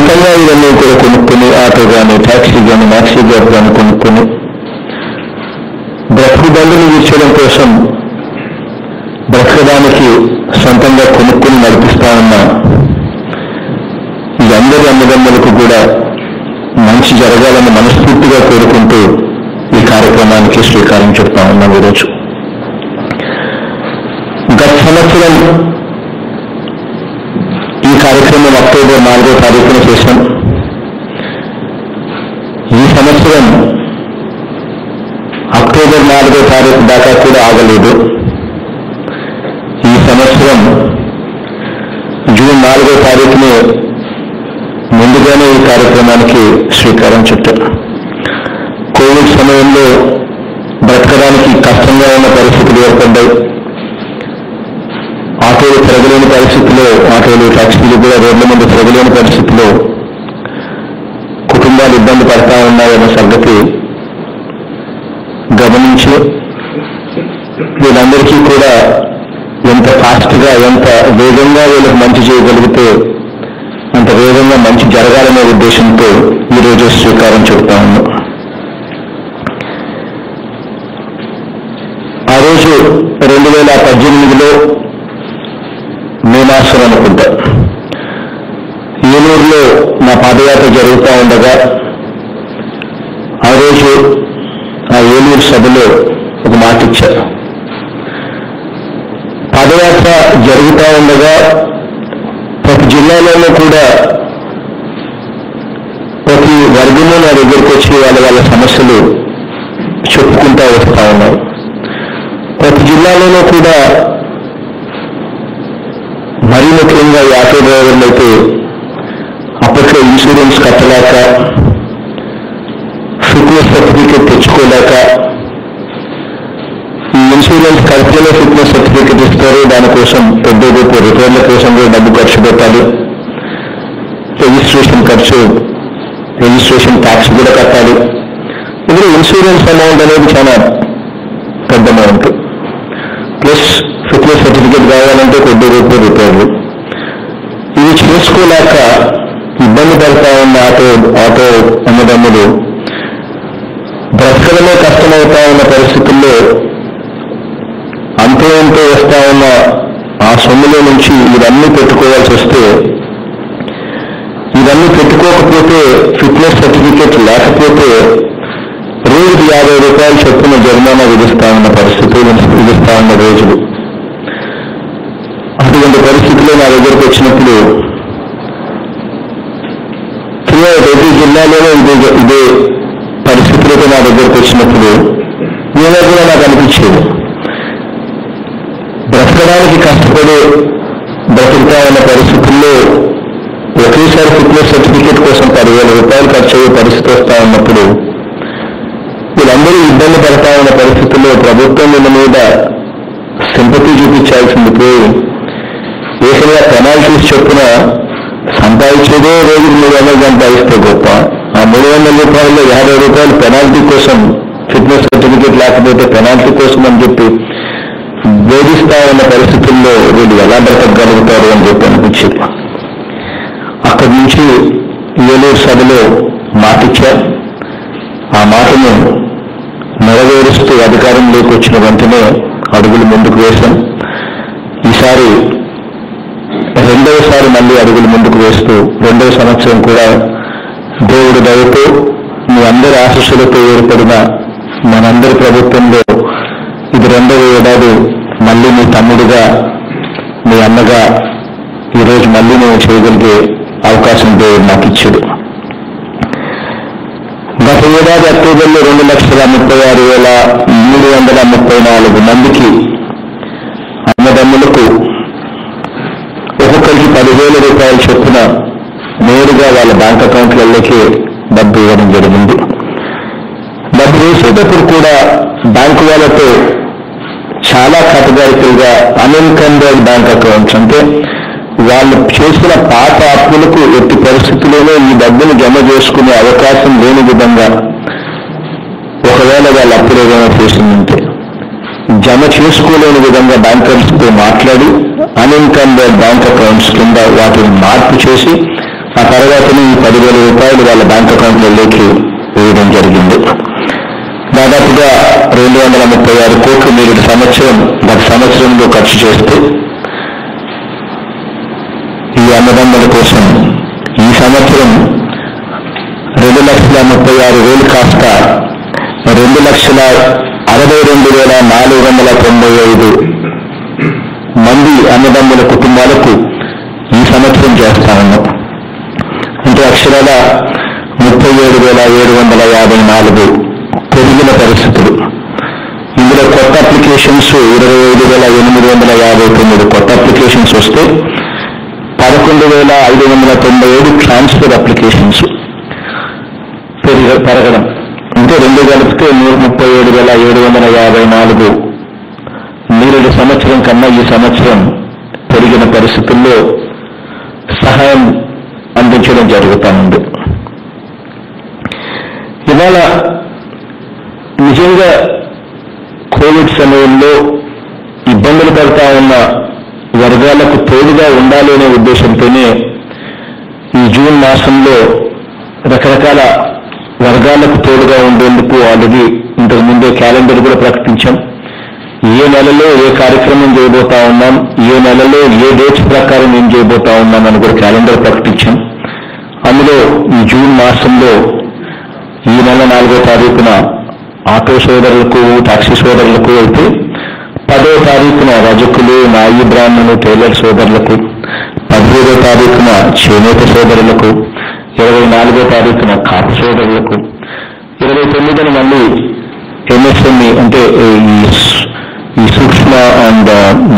సొంతంగా ఇవన్నీ కూడా కొనుక్కొని ఆటో కానీ ట్యాక్సీ కానీ మ్యాక్సీ క్యాబ్ కానీ కొనుక్కొని బ్రతుకు బంధులు తీర్చడం కోసం బ్రతకడానికి సొంతంగా కొనుక్కొని నడిపిస్తా ఉన్న ఈ అందరి అన్నదమ్ములకు కూడా మంచి జరగాలని మనస్ఫూర్తిగా కోరుకుంటూ ఈ కార్యక్రమానికి శ్రీకారం చుడతా ఉన్నాం ఈరోజు గత సంవత్సరం ఈ కార్యక్రమం అక్టోబర్ నాలుగో తారీఖున చేశాం ఈ సంవత్సరం అక్టోబర్ నాలుగో తారీఖు దాకా కూడా ఆగలేదు ఈ సంవత్సరం జూన్ నాలుగో తారీఖునే ముందుగానే ఈ కార్యక్రమానికి శ్రీకారం చుట్టారు కోవిడ్ సమయంలో బ్రతకడానికి కష్టంగా ఉన్న పరిస్థితులు ఏర్పడ్డాయి ఆటోలు తిరగలేని పరిస్థితిలో ఆటోలు టాక్సీలు కూడా రోడ్ల మీద తిరగలేని పరిస్థితిలో కుటుంబాలు ఇబ్బంది పడతా ఉన్నాయన్న సంగతి గమనించి వీళ్ళందరికీ కూడా ఎంత ఫాస్ట్గా ఎంత వేగంగా వీళ్ళకి మంచి చేయగలిగితే అంత వేగంగా మంచి జరగాలనే ఉద్దేశంతో ఈరోజు శ్రీకారం చుడతా ఉన్నాం ఆ రోజు రెండు వేల పద్దెనిమిదిలో మే మాసం అనుకుంటా ఏలూరులో నా పాదయాత్ర జరుగుతూ ఉండగా ఆ రోజు ఆ ఏలూరు సభలో ఒక మాట ఇచ్చారు పాదయాత్ర జరుగుతూ ఉండగా ప్రతి జిల్లాలోనూ కూడా ప్రతి వర్గంలో నా దగ్గరికి వచ్చి వాళ్ళ వాళ్ళ సమస్యలు చెప్పుకుంటూ వస్తూ ఉన్నారు ప్రతి జిల్లాలోనూ కూడా మరీ ముఖ్యంగా ఈ ఆటో డ్రైవర్లు అయితే అప్పట్లో ఇన్సూరెన్స్ కట్టలేక ఫిట్నెస్ సర్టిఫికేట్ తెచ్చుకోలేక ఈ ఇన్సూరెన్స్ కడితేనే ఫిట్నెస్ సర్టిఫికేట్ ఇస్తారు దానికోసం పెద్ద గొప్ప రిటైర్ల కోసం కూడా డబ్బు ఖర్చు పెట్టాలి రిజిస్ట్రేషన్ ఖర్చు రిజిస్ట్రేషన్ ట్యాక్స్ కూడా కట్టాలి ఇది ఇన్సూరెన్స్ అమౌంట్ అనేది చాలా పెద్ద అమౌంట్ ప్లస్ ఫిట్నెస్ సర్టిఫికేట్ కావాలంటే కొద్ది రూపాయలు రిపేర్లు ఇవి చేసుకోలేక ఇబ్బంది పడతా ఉన్న ఆటో ఆటో అన్నదమ్ములు బ్రతకడమే కష్టమవుతా ఉన్న పరిస్థితుల్లో అంతే అంతే వస్తా ఉన్న ఆ సొమ్ములో నుంచి ఇవన్నీ పెట్టుకోవాల్సి వస్తే ఇవన్నీ పెట్టుకోకపోతే ఫిట్నెస్ సర్టిఫికేట్ లేకపోతే రోజుకి యాభై రూపాయల చొప్పున జరిమానా విధిస్తా ఉన్న పరిస్థితి విధిస్తా ఉన్న రోజులు అటువంటి పరిస్థితిలో నా దగ్గరకు వచ్చినప్పుడు క్లియర్ ప్రతి జిల్లాలోనే ఇదే ఇదే పరిస్థితులతో నా దగ్గరకు వచ్చినప్పుడు నేనే కూడా నాకు అనిపించేది బ్రతకడానికి కష్టపడి బ్రతుకుతా ఉన్న పరిస్థితుల్లో ఒకేసారి ఫిట్నెస్ సర్టిఫికేట్ కోసం పదివేల రూపాయలు ఖర్చు అయ్యే పరిస్థితి వస్తా ఉన్నప్పుడు వీళ్ళందరూ ఇబ్బంది పడతా ఉన్న పరిస్థితుల్లో ప్రభుత్వం వీళ్ళ మీద సింపతి చూపించాల్సింది పోయి ఏకంగా పెనాల్టీస్ చొప్పున సంపాదించేదే రోజు మూడు వందలు సంపాదిస్తే గొప్ప ఆ మూడు వందల రూపాయల్లో యాభై రూపాయలు పెనాల్టీ కోసం ఫిట్నెస్ సర్టిఫికేట్ లేకపోతే పెనాల్టీ కోసం అని చెప్పి వేధిస్తా ఉన్న పరిస్థితుల్లో వీళ్ళు ఎలా బ్రతకగలుగుతారు అని చెప్పి అనిపించింది అక్కడి నుంచి ఏలూరు సభలో మాటిచ్చారు ఆ మాటను నెరవేరుస్తూ అధికారంలోకి వచ్చిన వెంటనే అడుగులు ముందుకు వేశాం ఈసారి రెండవసారి మళ్ళీ అడుగులు ముందుకు వేస్తూ రెండవ సంవత్సరం కూడా దేవుడు దయతో మీ అందరి ఆశస్సులతో ఏర్పడిన మనందరి ప్రభుత్వంలో ఇది రెండవ ఏడాది మళ్ళీ మీ తమ్ముడిగా మీ అన్నగా ఈరోజు మళ్ళీ నేను చేయగలిగే అవకాశం దేవుడు నాకు ఇచ్చాడు గత ఏడాది అక్టోబర్లో రెండు లక్షల ముప్పై ఆరు వేల మూడు వందల ముప్పై నాలుగు మందికి అన్నదమ్ములకు ఒక్కొక్కరికి పదివేల రూపాయల చొప్పున నేరుగా వాళ్ళ బ్యాంక్ అకౌంట్లలోకి డబ్బు ఇవ్వడం జరిగింది డబ్బు వేసేటప్పుడు కూడా బ్యాంకు వాళ్ళతో చాలా కేటగారికల్గా అన్ఇన్కంబర్డ్ బ్యాంక్ అకౌంట్స్ అంటే వాళ్ళు చేసిన పాత అప్పులకు ఎట్టి పరిస్థితుల్లోనూ ఈ డబ్బును జమ చేసుకునే అవకాశం లేని విధంగా ఒకవేళ వాళ్ళు అప్పులు ఏదైనా చేసిందంటే జమ చేసుకోలేని విధంగా బ్యాంకర్స్తో మాట్లాడి అన్ఇన్కంబర్డ్ బ్యాంక్ అకౌంట్స్ కింద వాటిని మార్పు చేసి ఆ తర్వాతనే ఈ పదివేల రూపాయలు వాళ్ళ బ్యాంక్ అకౌంట్లలోకి వేయడం జరిగింది దాదాపుగా రెండు వందల ముప్పై ఆరు కోట్లు మీరు ఈ సంవత్సరం గత సంవత్సరంలో ఖర్చు చేస్తే ఈ అన్నదమ్ముల కోసం ఈ సంవత్సరం రెండు లక్షల ముప్పై ఆరు వేలు కాస్త రెండు లక్షల అరవై రెండు వేల నాలుగు వందల తొంభై ఐదు మంది అన్నదమ్ముల కుటుంబాలకు ఈ సంవత్సరం చేస్తా ఉన్నాం అంటే అక్షరాల ముప్పై ఏడు వేల ఏడు వందల యాభై నాలుగు పెరిగిన పరిస్థితులు ఇందులో కొత్త అప్లికేషన్స్ ఇరవై ఐదు వేల ఎనిమిది వందల యాభై తొమ్మిది కొత్త అప్లికేషన్స్ వస్తే పదకొండు వేల ఐదు వందల తొంభై ఏడు ట్రాన్స్ఫర్ అప్లికేషన్స్ పెరిగ పెరగడం అంటే రెండు కలిపితే నూట ముప్పై ఏడు వేల ఏడు వందల యాభై నాలుగు నీరుడి సంవత్సరం కన్నా ఈ సంవత్సరం పెరిగిన పరిస్థితుల్లో సహాయం అందించడం జరుగుతూ ఉంది ఇవాళ నిజంగా కోవిడ్ సమయంలో ఇబ్బందులు పడతా ఉన్న వర్గాలకు తోడుగా ఉండాలి అనే ఉద్దేశంతోనే ఈ జూన్ మాసంలో రకరకాల వర్గాలకు తోడుగా ఉండేందుకు ఆల్రెడీ ఇంతకు ముందే క్యాలెండర్ కూడా ప్రకటించాం ఏ నెలలో ఏ కార్యక్రమం చేయబోతా ఉన్నాం ఏ నెలలో ఏ డేట్స్ ప్రకారం ఏం చేయబోతా ఉన్నాం అని కూడా క్యాలెండర్ ప్రకటించాం అందులో ఈ జూన్ మాసంలో ఈ నెల నాలుగో తారీఖున ఆటో సోదరులకు టాక్సీ సోదరులకు అయితే పదో తారీఖున రజకులు నాయి బ్రాహ్మణులు టైలర్ సోదరులకు పదిహేడో తారీఖున చేనేత సోదరులకు ఇరవై నాలుగో తారీఖున కాపు సోదరులకు ఇరవై తొమ్మిదిన మళ్ళీ ఎంఎస్ఎంఈ అంటే ఈ స్- ఈ సూక్ష్మ అండ్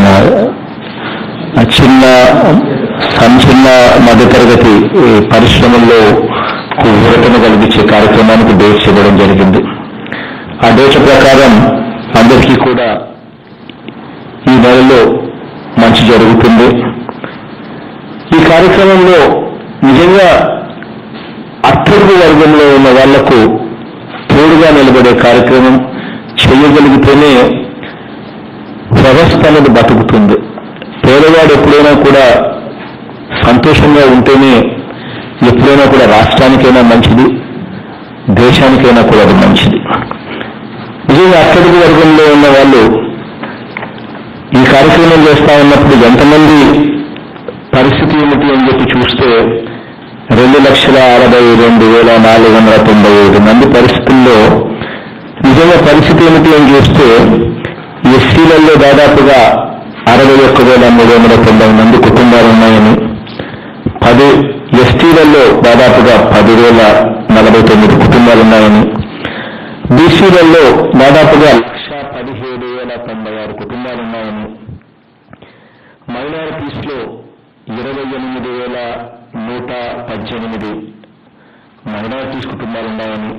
చిన్న సంచిన్న మధ్యతరగతి ఈ పరిశ్రమల్లో ఊరటను కలిగించే కార్యక్రమానికి డేట్స్ ఇవ్వడం జరిగింది ఆ డేట్ల ప్రకారం అందరికీ కూడా ఈ నెలలో మంచి జరుగుతుంది ఈ కార్యక్రమంలో నిజంగా అట్టడుగు వర్గంలో ఉన్న వాళ్లకు తోడుగా నిలబడే కార్యక్రమం చేయగలిగితేనే వ్యవస్థ అనేది బతుకుతుంది పేదవాడు ఎప్పుడైనా కూడా సంతోషంగా ఉంటేనే ఎప్పుడైనా కూడా రాష్ట్రానికైనా మంచిది దేశానికైనా కూడా అది మంచిది నిజంగా అట్టడుగు వర్గంలో ఉన్న వాళ్ళు ఈ కార్యక్రమం చేస్తా ఉన్నప్పుడు ఎంతమంది పరిస్థితి ఏమిటి అని చెప్పి చూస్తే రెండు లక్షల అరవై రెండు వేల నాలుగు వందల తొంభై ఐదు మంది పరిస్థితుల్లో నిజంగా పరిస్థితి ఏమిటి అని చూస్తే ఎస్సీలలో దాదాపుగా అరవై ఒక్క వేల మూడు వందల తొంభై మంది కుటుంబాలు ఉన్నాయని పది ఎస్టీలలో దాదాపుగా పదివేల నలభై తొమ్మిది కుటుంబాలు ఉన్నాయని బీసీలలో దాదాపుగా లక్ష పదిహేడు వేల తొంభై ఆరు కుటుంబాలు ఉన్నాయని మైనారిటీస్ లో ఇరవై ఎనిమిది వేల నూట పద్దెనిమిది మైనారిటీస్ కుటుంబాలు ఉన్నాయని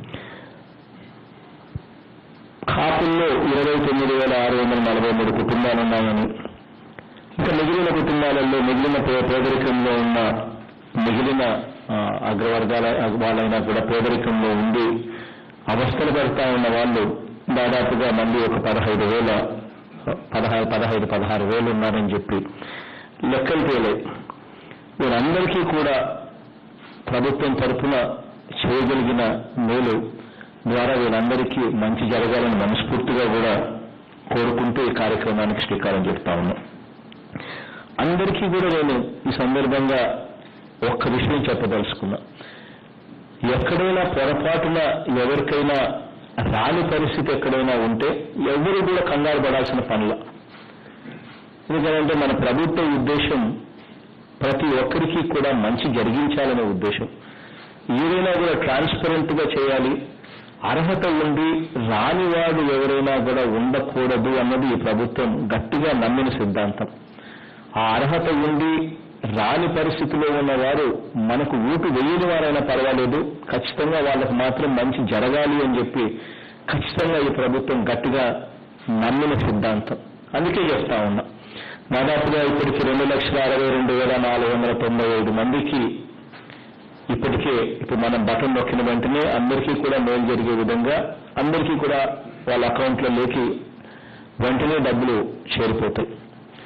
కాపుల్లో ఇరవై తొమ్మిది వేల ఆరు వందల నలభై మూడు కుటుంబాలు ఉన్నాయని ఇంకా మిగిలిన కుటుంబాలలో మిగిలిన పే- పేదరికంలో ఉన్న మిగిలిన ఆ, అగ్రవర్గాల వాళ్ళైనా కూడా పేదరికంలో ఉండి అవస్థలు పడతా ఉన్న వాళ్ళు దాదాపుగా మంది ఒక పదహైదు వేల పదహారు పదహైదు పదహారు వేలు ఉన్నారని చెప్పి లెక్కలు తేలాయి వీరందరికీ కూడా ప్రభుత్వం తరఫున చేయగలిగిన మేలు ద్వారా వీళ్ళందరికీ మంచి జరగాలని మనస్ఫూర్తిగా కూడా కోరుకుంటూ ఈ కార్యక్రమానికి శ్రీకారం చుడతా ఉన్నాం అందరికీ కూడా నేను ఈ సందర్భంగా ఒక్క విషయం చెప్పదలుచుకున్నా ఎక్కడైనా పొరపాటున ఎవరికైనా రాని పరిస్థితి ఎక్కడైనా ఉంటే ఎవరు కూడా కంగారు పడాల్సిన పనుల ఎందుకంటే మన ప్రభుత్వ ఉద్దేశం ప్రతి ఒక్కరికి కూడా మంచి జరిగించాలనే ఉద్దేశం ఏదైనా కూడా ట్రాన్స్పరెంట్ గా చేయాలి అర్హత ఉండి రానివాడు ఎవరైనా కూడా ఉండకూడదు అన్నది ఈ ప్రభుత్వం గట్టిగా నమ్మిన సిద్ధాంతం ఆ అర్హత ఉండి రాని పరిస్థితిలో ఉన్నవారు మనకు ఊటు వేయని వారైనా పర్వాలేదు ఖచ్చితంగా వాళ్ళకు మాత్రం మంచి జరగాలి అని చెప్పి ఖచ్చితంగా ఈ ప్రభుత్వం గట్టిగా నమ్మిన సిద్ధాంతం అందుకే చెప్తా ఉన్నా దాదాపుగా ఇప్పటికి రెండు లక్షల అరవై రెండు వేల నాలుగు వందల తొంభై ఐదు మందికి ఇప్పటికే ఇప్పుడు మనం బటన్ నొక్కిన వెంటనే అందరికీ కూడా మేలు జరిగే విధంగా అందరికీ కూడా వాళ్ళ అకౌంట్లలోకి వెంటనే డబ్బులు చేరిపోతాయి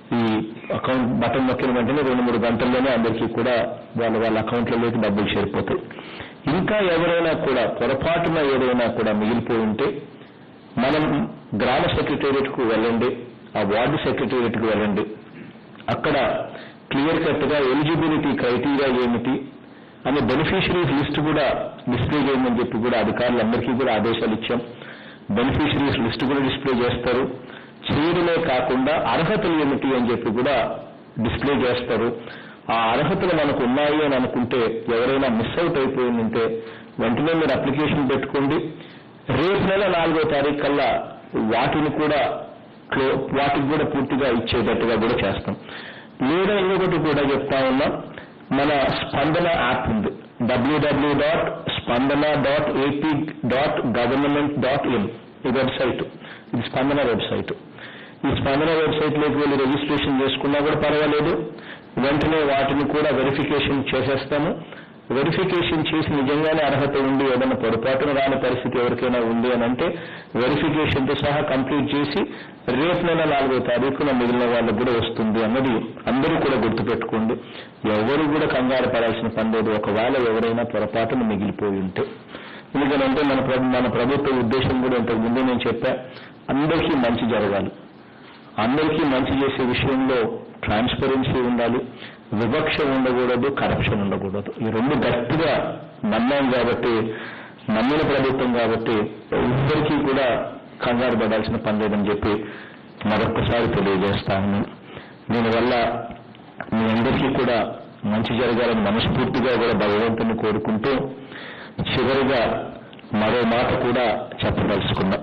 ఈ అకౌంట్ బటన్ నొక్కిన వెంటనే రెండు మూడు గంటల్లోనే అందరికీ కూడా వాళ్ళ వాళ్ళ అకౌంట్లలోకి డబ్బులు చేరిపోతాయి ఇంకా ఎవరైనా కూడా పొరపాటున ఏదైనా కూడా మిగిలిపోయి ఉంటే మనం గ్రామ సెక్రటేరియట్ కు వెళ్ళండి ఆ వార్డు సెక్రటేరియట్ కు వెళ్ళండి అక్కడ క్లియర్ కట్ గా ఎలిజిబిలిటీ క్రైటీరియా ఏమిటి అనే బెనిఫిషరీస్ లిస్ట్ కూడా డిస్ప్లే చేయమని చెప్పి కూడా అధికారులందరికీ కూడా ఆదేశాలు ఇచ్చాం బెనిఫిషరీస్ లిస్ట్ కూడా డిస్ప్లే చేస్తారు చేయడమే కాకుండా అర్హతలు ఏమిటి అని చెప్పి కూడా డిస్ప్లే చేస్తారు ఆ అర్హతలు మనకు ఉన్నాయి అని అనుకుంటే ఎవరైనా మిస్ అవుట్ అయిపోయి ఉంటే వెంటనే మీరు అప్లికేషన్ పెట్టుకోండి రేపు నెల నాలుగో తారీఖు కల్లా వాటిని కూడా క్లో- వాటికి కూడా పూర్తిగా ఇచ్చేటట్టుగా కూడా చేస్తాం లేదా ఇంకొకటి కూడా చెప్తా ఉన్నా మన స్పందన యాప్ ఉంది WWW dot Spandana dot AP dot government dot in ఈ వెబ్సైట్ ఇది స్పందన వెబ్సైట్ ఈ స్పందన వెబ్సైట్ లోకి వెళ్ళి రిజిస్ట్రేషన్ చేసుకున్నా కూడా పర్వాలేదు వెంటనే వాటిని కూడా వెరిఫికేషన్ చేసేస్తాము వెరిఫికేషన్ చేసి నిజంగానే అర్హత ఉండి ఏదైనా పొరపాటున రాని పరిస్థితి ఎవరికైనా ఉంది అని అంటే వెరిఫికేషన్ తో సహా కంప్లీట్ చేసి రేపు నెల నాలుగో తారీఖున మిగిలిన వాళ్ళకు కూడా వస్తుంది అన్నది అందరూ కూడా గుర్తుపెట్టుకోండి ఎవరు కూడా కంగారు పడాల్సిన పని లేదు ఒకవేళ ఎవరైనా పొరపాటున మిగిలిపోయి ఉంటే ఎందుకంటే మన ప్రభు- మన ప్రభుత్వ ఉద్దేశం కూడా ఇంతకు ముందే నేను చెప్పా అందరికీ మంచి జరగాలి అందరికీ మంచి చేసే విషయంలో ట్రాన్స్పరెన్సీ ఉండాలి వివక్ష ఉండకూడదు కరప్షన్ ఉండకూడదు ఈ రెండు గట్టిగా నమ్మాం కాబట్టి నమ్మిన ప్రభుత్వం కాబట్టి ఇద్దరికీ కూడా కంగారు పడాల్సిన పని లేదని చెప్పి మరొకసారి తెలియజేస్తా ఉన్నాను దీనివల్ల మీ అందరికీ కూడా మంచి జరగాలని మనస్ఫూర్తిగా కూడా భగవంతుని కోరుకుంటూ చివరిగా మరో మాట కూడా చెప్పదలుచుకున్నా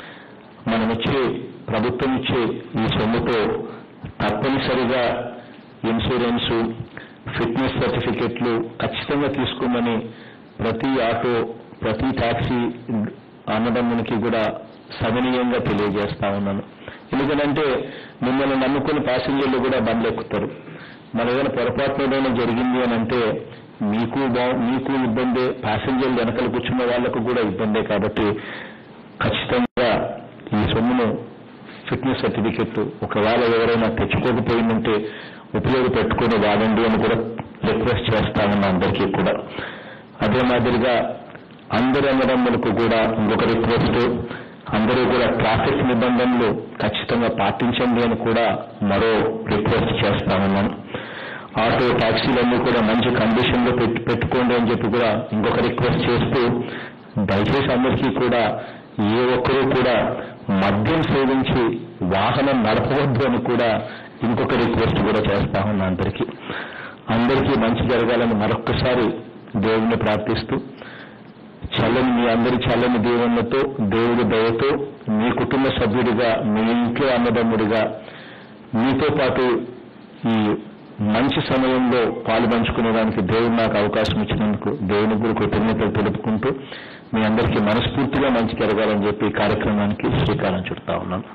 మనం ఇచ్చే ప్రభుత్వం ఇచ్చే ఈ సొమ్ముతో తప్పనిసరిగా ఇన్సూరెన్సు ఫిట్నెస్ సర్టిఫికెట్లు ఖచ్చితంగా తీసుకోమని ప్రతి ఆటో ప్రతి టాక్సీ అన్నదమ్మునికి కూడా సవినీయంగా తెలియజేస్తా ఉన్నాను ఎందుకంటే మిమ్మల్ని నమ్ముకుని ప్యాసింజర్లు కూడా బండ్లు ఎక్కుతారు మన ఏదైనా పొరపాటు ఏదైనా జరిగింది అని అంటే మీకు బా మీకు ఇబ్బందే ప్యాసింజర్లు వెనకలు కూర్చున్న వాళ్లకు కూడా ఇబ్బందే కాబట్టి ఖచ్చితంగా ఈ సొమ్మును ఫిట్నెస్ సర్టిఫికెట్ ఒకవేళ ఎవరైనా తెచ్చుకోకపోయిందంటే ఉపయోగపెట్టుకుని వాడండి అని కూడా రిక్వెస్ట్ చేస్తామన్న అందరికీ కూడా అదే మాదిరిగా అందరి అన్నదమ్ములకు కూడా ఇంకొక రిక్వెస్ట్ అందరూ కూడా ట్రాఫిక్ నిబంధనలు ఖచ్చితంగా పాటించండి అని కూడా మరో రిక్వెస్ట్ చేస్తామన్నాను ఆటో టాక్సీలన్నీ కూడా మంచి కండిషన్ లో పెట్టి పెట్టుకోండి అని చెప్పి కూడా ఇంకొక రిక్వెస్ట్ చేస్తూ దయచేసి అందరికీ కూడా ఏ ఒక్కరూ కూడా మద్యం సేవించి వాహనం నడపవద్దు అని కూడా ఇంకొక రిక్వెస్ట్ కూడా చేస్తా ఉన్నా అందరికీ అందరికీ మంచి జరగాలని మరొక్కసారి దేవుణ్ణి ప్రార్థిస్తూ చల్లని మీ అందరి చల్లని దేవుళ్ళతో దేవుడి దయతో మీ కుటుంబ సభ్యుడిగా మీ ఇంట్లో అన్నదమ్ముడిగా మీతో పాటు ఈ మంచి సమయంలో పాలు పంచుకునేదానికి దేవుడు నాకు అవకాశం ఇచ్చినందుకు దేవుని కూడా కృతజ్ఞతలు తెలుపుకుంటూ మీ అందరికీ మనస్ఫూర్తిగా మంచి జరగాలని చెప్పి ఈ కార్యక్రమానికి శ్రీకారం చుడతా ఉన్నాను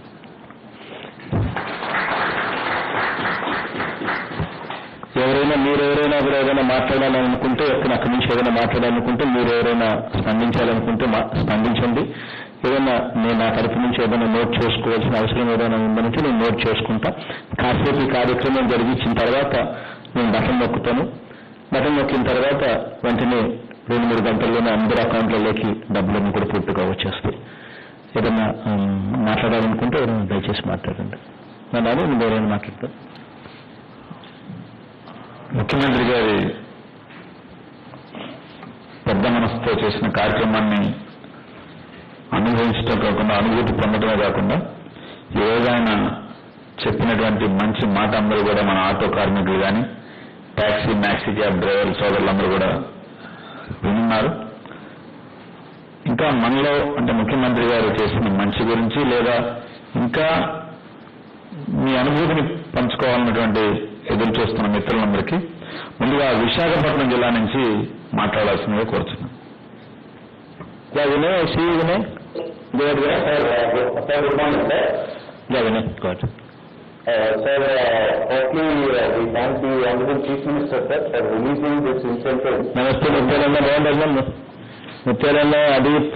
ఎవరైనా మీరు ఎవరైనా కూడా ఏదైనా మాట్లాడాలనుకుంటే ఎక్కడ అక్కడి నుంచి ఏదైనా మాట్లాడాలనుకుంటే మీరు ఎవరైనా స్పందించాలనుకుంటే మా- స్పందించండి ఏదైనా నేను నా తరపు నుంచి ఏదైనా నోట్ చేసుకోవాల్సిన అవసరం ఏదైనా ఉందంటే నేను నోట్ చేసుకుంటా కాసేపు ఈ కార్యక్రమం జరిగించిన తర్వాత నేను బటన్ నొక్కుతాను బటన్ నొక్కిన తర్వాత వెంటనే రెండు మూడు గంటల్లోనే అందరి అకౌంట్లలోకి డబ్బులన్నీ కూడా పూర్తిగా వచ్చేస్తాయి ఏదైనా ఉమ్, మాట్లాడాలనుకుంటే ఎవరైనా దయచేసి మాట్లాడండి నా నాన్న నువ్వు ఎవరైనా మాట్లాడతా ముఖ్యమంత్రి గారి పెద్ద మనసుతో చేసిన కార్యక్రమాన్ని అనుభవించడం కాకుండా అనుభూతి పొందడమే కాకుండా ఈ రోజు ఆయన చెప్పినటువంటి మంచి మాట అందరూ కూడా మన ఆటో కార్మికులు కానీ ట్యాక్సీ మ్యాక్సీ క్యాబ్ డ్రైవర్ సోదరులందరూ కూడా వినున్నారు ఇంకా మనలో అంటే ముఖ్యమంత్రి గారు చేసిన మంచి గురించి లేదా ఇంకా మీ అనుభూతిని పంచుకోవాలన్నటువంటి ఎదురు చూస్తున్న మిత్రులందరికీ ముందుగా విశాఖపట్నం జిల్లా నుంచి మాట్లాడాల్సిందిగా కోరుతున్నాను యా వినయ్ సి Vinay good Sir, good morning, sir. Yeah Vinay good Uh, Sir, uh, firstly, uh, we thank the Honorable Chief Minister, sir, for releasing this incentive. నమస్తే ముత్యాలన్న బాగుండమ్మా ముత్యాలన్న అదీప్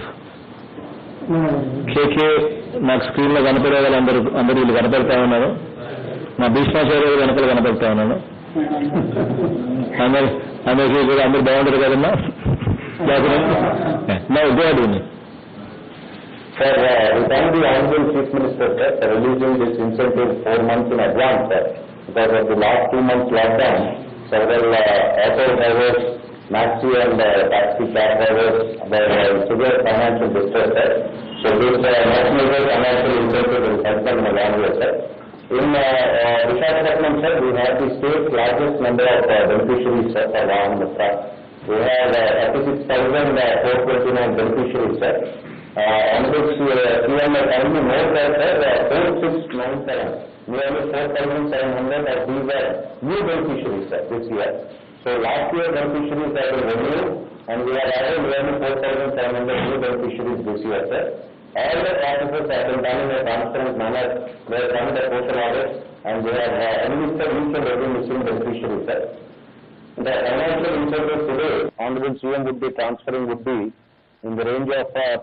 కేకే నాకు స్క్రీన్ లో కనపడే వాళ్ళు అందరూ అందరూ వీళ్ళు కనపడతా ఉన్నారు మా భీష్మాచార్య గారు వెనకాల కనపడతా ఉన్నాను అందరు అందరికీ కూడా అందరు బాగుంటారు కదమ్మా నా ఉద్యోగం Sir, uh, we thank the Honorable Chief Minister, sir, for releasing this incentive four months in advance, sir. Because of the last two months lockdown, several uh, auto drivers, taxi and uh, taxi cab drivers were uh, in severe financial distress, sir. So this uh, national financial incentive will help them in a long way, sir. In uh, uh, Visakhapatnam, sir, we have the state's largest number of uh, beneficiaries, sir, for Vahan Mitra. We have uh, 36,429 beneficiaries, sir. Uh, on which uh, PM has kindly note that, sir, uh, 4697, nearly 4,700 of these are new beneficiaries, sir, this year. So last year beneficiaries have been renewed, and we have added nearly 4,700 new beneficiaries this year, sir. All the processes have been done in a transparent manner. They have done the social audit, and they have uh, enlisted each and every missing beneficiary, sir. The financial incentive today, Honorable CM would be transferring would be in the range of uh,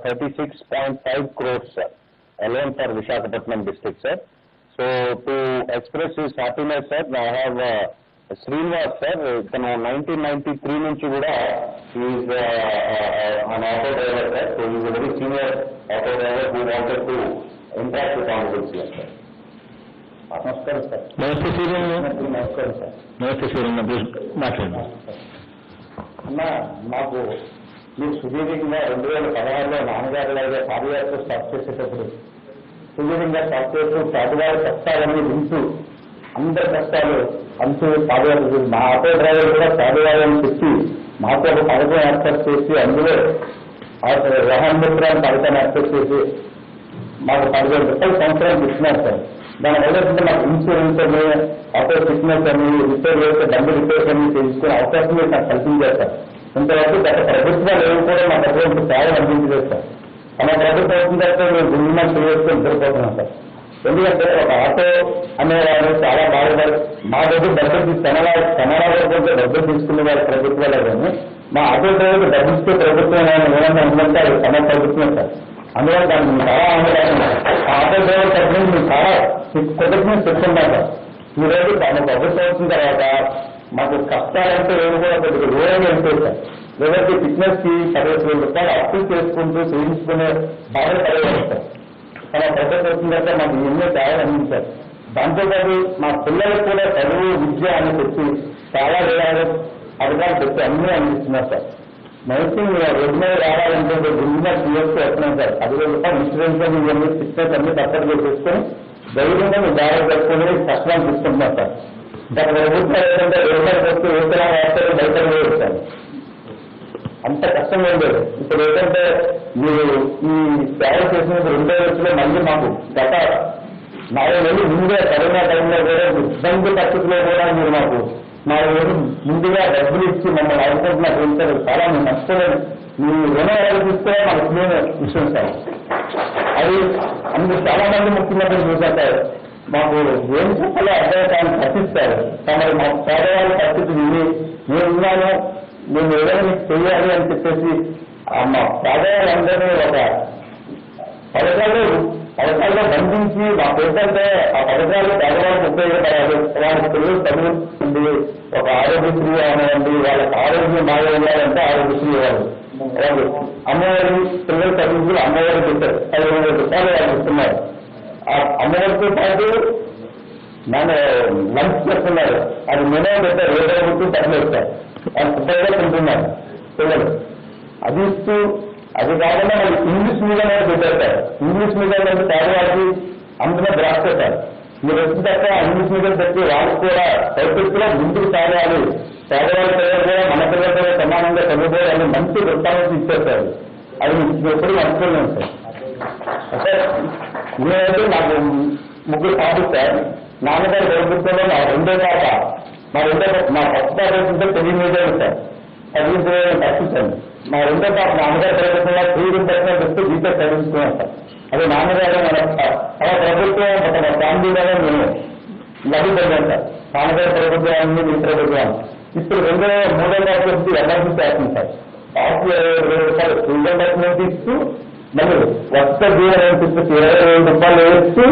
36.5 crores, sir, alone for Visakhapatnam district, sir. So to express his happiness, sir, I have uh, Srinivas, sir, తను 1993 నుంచి కూడా he is uh, uh, an auto driver, sir. So he is a very senior auto driver who wanted to interact with Honorable CM, sir. నమస్కారం sir నమస్తే శ్రీరంగ నమస్కారం sir నమస్తే శ్రీరంగ మాట్లాడండి అన్న మాకు మీరు సుదీర్ఘంగా రెండు వేల పదహారులో నాన్నగారు లాగా పాదయాత్ర స్టార్ట్ చేసేటప్పుడు సుదీర్ఘంగా స్టార్ట్ చేస్తూ పేదవారి కష్టాలన్నీ వింటూ అందరి కష్టాలు అంటూ పాదయాత్ర చేసి మా ఆటో డ్రైవర్ కూడా పేదవాళ్ళని చెప్పి మాకు ఒక పథకం ఏర్పాటు చేసి అందులో రహన్ మిత్రాన్ని పథకం ఏర్పాటు చేసి మాకు పదివేల రూపాయలు సంవత్సరానికి ఇస్తున్నారు సార్ దానివల్ల ఏంటంటే మాకు ఇన్సూరెన్స్ అని ఆటో ఫిట్నెస్ అని రిపేర్ చేస్తే బండి రిపేర్స్ అని తెలుసుకునే అవకాశం మీరు నాకు కల్పించారు సార్ ఇంతవరకు గత ప్రభుత్వాలు ఏమి కూడా మాకు అటువంటి సేవలు అందించలేదు సార్ మన ప్రభుత్వం వచ్చిన తర్వాత మేము గుండె చేసుకొని నిద్రపోతున్నాం సార్ ఎందుకంటే ఒక ఆటో అనేవారు చాలా బాగుపడి మా దగ్గర డబ్బులు తీసి కెనడా కెనడా వరకు డబ్బులు తీసుకునే వారి ప్రభుత్వాలే కానీ మా ఆటో డ్రైవర్ డబ్బులు ఇచ్చే ప్రభుత్వం ఏమైనా ఉందంటే అది తమ ప్రభుత్వం సార్ అందువల్ల దాన్ని మేము చాలా ఆనందం ఆ ఆటో డ్రైవర్ తరఫున మేము చాలా కృతజ్ఞత చెప్తున్నాం సార్ ఈ రోజు తమ ప్రభుత్వం వచ్చిన తర్వాత మాకు కష్టాలంటే ఏమి కూడా కొద్దిగా దూరంగా వెళ్ళిపోయి సార్ లేదంటే ఫిట్నెస్ కి పదిహేను వేల రూపాయలు అప్పు చేసుకుంటూ చేయించుకునే బాధ పడేవారు సార్ తమ ప్రభుత్వం వచ్చిన తర్వాత మాకు ఎన్నో సేవలు అందించారు దాంతోపాటు మా పిల్లలకు కూడా చదువు విద్య అని చెప్పి చాలా విధాలు అధికారులు చెప్పి అన్నీ అందిస్తున్నారు సార్ నైతింగ్ రోడ్డు మీద రావాలంటే గుండె పిఎస్కి వస్తున్నాం సార్ పదివేల రూపాయలు ఇన్సూరెన్స్ అని ఇవన్నీ ఫిట్నెస్ అన్ని తప్పని చేసేసుకొని ధైర్యంగా మీరు దారి పెట్టుకుని కష్టాలు తీసుకుంటున్నారు సార్ గత ప్రభుత్వం ఏంటంటే వ్యవసాయం వస్తూ వ్యవసాయం వేస్తారు బయట వేస్తారు అంత కష్టం ఏం లేదు ఇప్పుడు ఏంటంటే మీరు ఈ సేవ చేసినప్పుడు రెండో రోజులో మళ్ళీ మాకు గత నాలుగు నెలలు ముందే కరోనా టైంలో కూడా ఇబ్బంది పరిస్థితిలో కూడా మీరు మాకు నాలుగు నెలలు ముందుగా డబ్బులు ఇచ్చి మమ్మల్ని ఆదుకుంటున్నారు వెళ్తారు చాలా మేము నష్టలేదు మీ రుణం ఆలోచిస్తే మాకు తెలియని విషయం సార్ అది అందుకు చాలా మంది ముఖ్యమంత్రులు చూసాక మాకు ఏం చెప్పాలో అర్థం కానీ పట్టిస్తారు కానీ మా పేదవాళ్ళ పరిస్థితి విని నేనున్నాను నేను ఏదైనా మీకు చేయాలి అని చెప్పేసి ఆ మా పేదవాళ్ళందరినీ ఒక పథకాలు పథకాల్లో బంధించి మా పేదంటే ఆ పథకాలు పేదవాళ్ళకి ఉపయోగపడాలి వాళ్ళ పిల్లలు చదువుతుంది ఒక ఆరోగ్యశ్రీ అనండి వాళ్ళకి ఆరోగ్యం బాగా ఉండాలంటే ఆరోగ్యశ్రీ ఇవ్వాలి వాళ్ళు అమ్మవారి పిల్లలు చదువుకుని అమ్మవారికి పెట్టారు పదిహేను వేల రూపాయలు వాళ్ళు ఇస్తున్నారు ఆ అమ్మవారితో పాటు మన లంచ్ చేస్తున్నారు అది మినిమం పెట్టారు ఏదో గుర్తు డబ్బులు ఇస్తారు వాళ్ళు శుభ్రంగా తింటున్నారు పిల్లలు అది ఇస్తూ అది కాకుండా మళ్ళీ ఇంగ్లీష్ మీడియం అనేది పెట్టేస్తారు ఇంగ్లీష్ మీడియం అంటే పేదవాళ్ళకి అందులో బ్రాక్ పెట్టారు మీరు వచ్చిన తర్వాత ఇంగ్లీష్ మీడియం పెట్టి వాళ్ళకి కూడా భవిష్యత్తులో ముందుకు సాగాలి పేదవాళ్ళ పిల్లలు కూడా మన పిల్లలు కూడా సమానంగా చదువుకోవాలని మంచి వృత్తాలను ఇచ్చేస్తారు అది ఎప్పుడు మర్చిపోలేము సార్ అంటే నేనైతే నాకు ముగ్గురు పాటిస్తారు నాన్నగారు ప్రభుత్వంలో మా రెండో పాప మా రెండో మా ఫస్ట్ పాప ఏంటంటే పెళ్లి మీడియా సార్ చదివించడం తప్పించండి మా రెండో పాప నాన్నగారు ప్రభుత్వంలో త్రీ రింపర్సెంట్ వస్తే జీతో చదివించుకున్నాం సార్ అది నాన్నగారు మన మన ప్రభుత్వం మన ఫ్యామిలీలోనే మేము లభి పొందాం సార్ నాన్నగారి ప్రభుత్వాన్ని మీ ప్రభుత్వాన్ని ఇప్పుడు రెండో మూడో పాప వచ్చి ఎమర్జెన్సీ వేస్తుంది సార్ పాపకి ఇరవై వేల రూపాయలు రీజనబుల్మెంట్ ఇస్తూ మళ్ళీ వస్త జీవనం చెప్పి ఇరవై వేల రూపాయలు వేస్తూ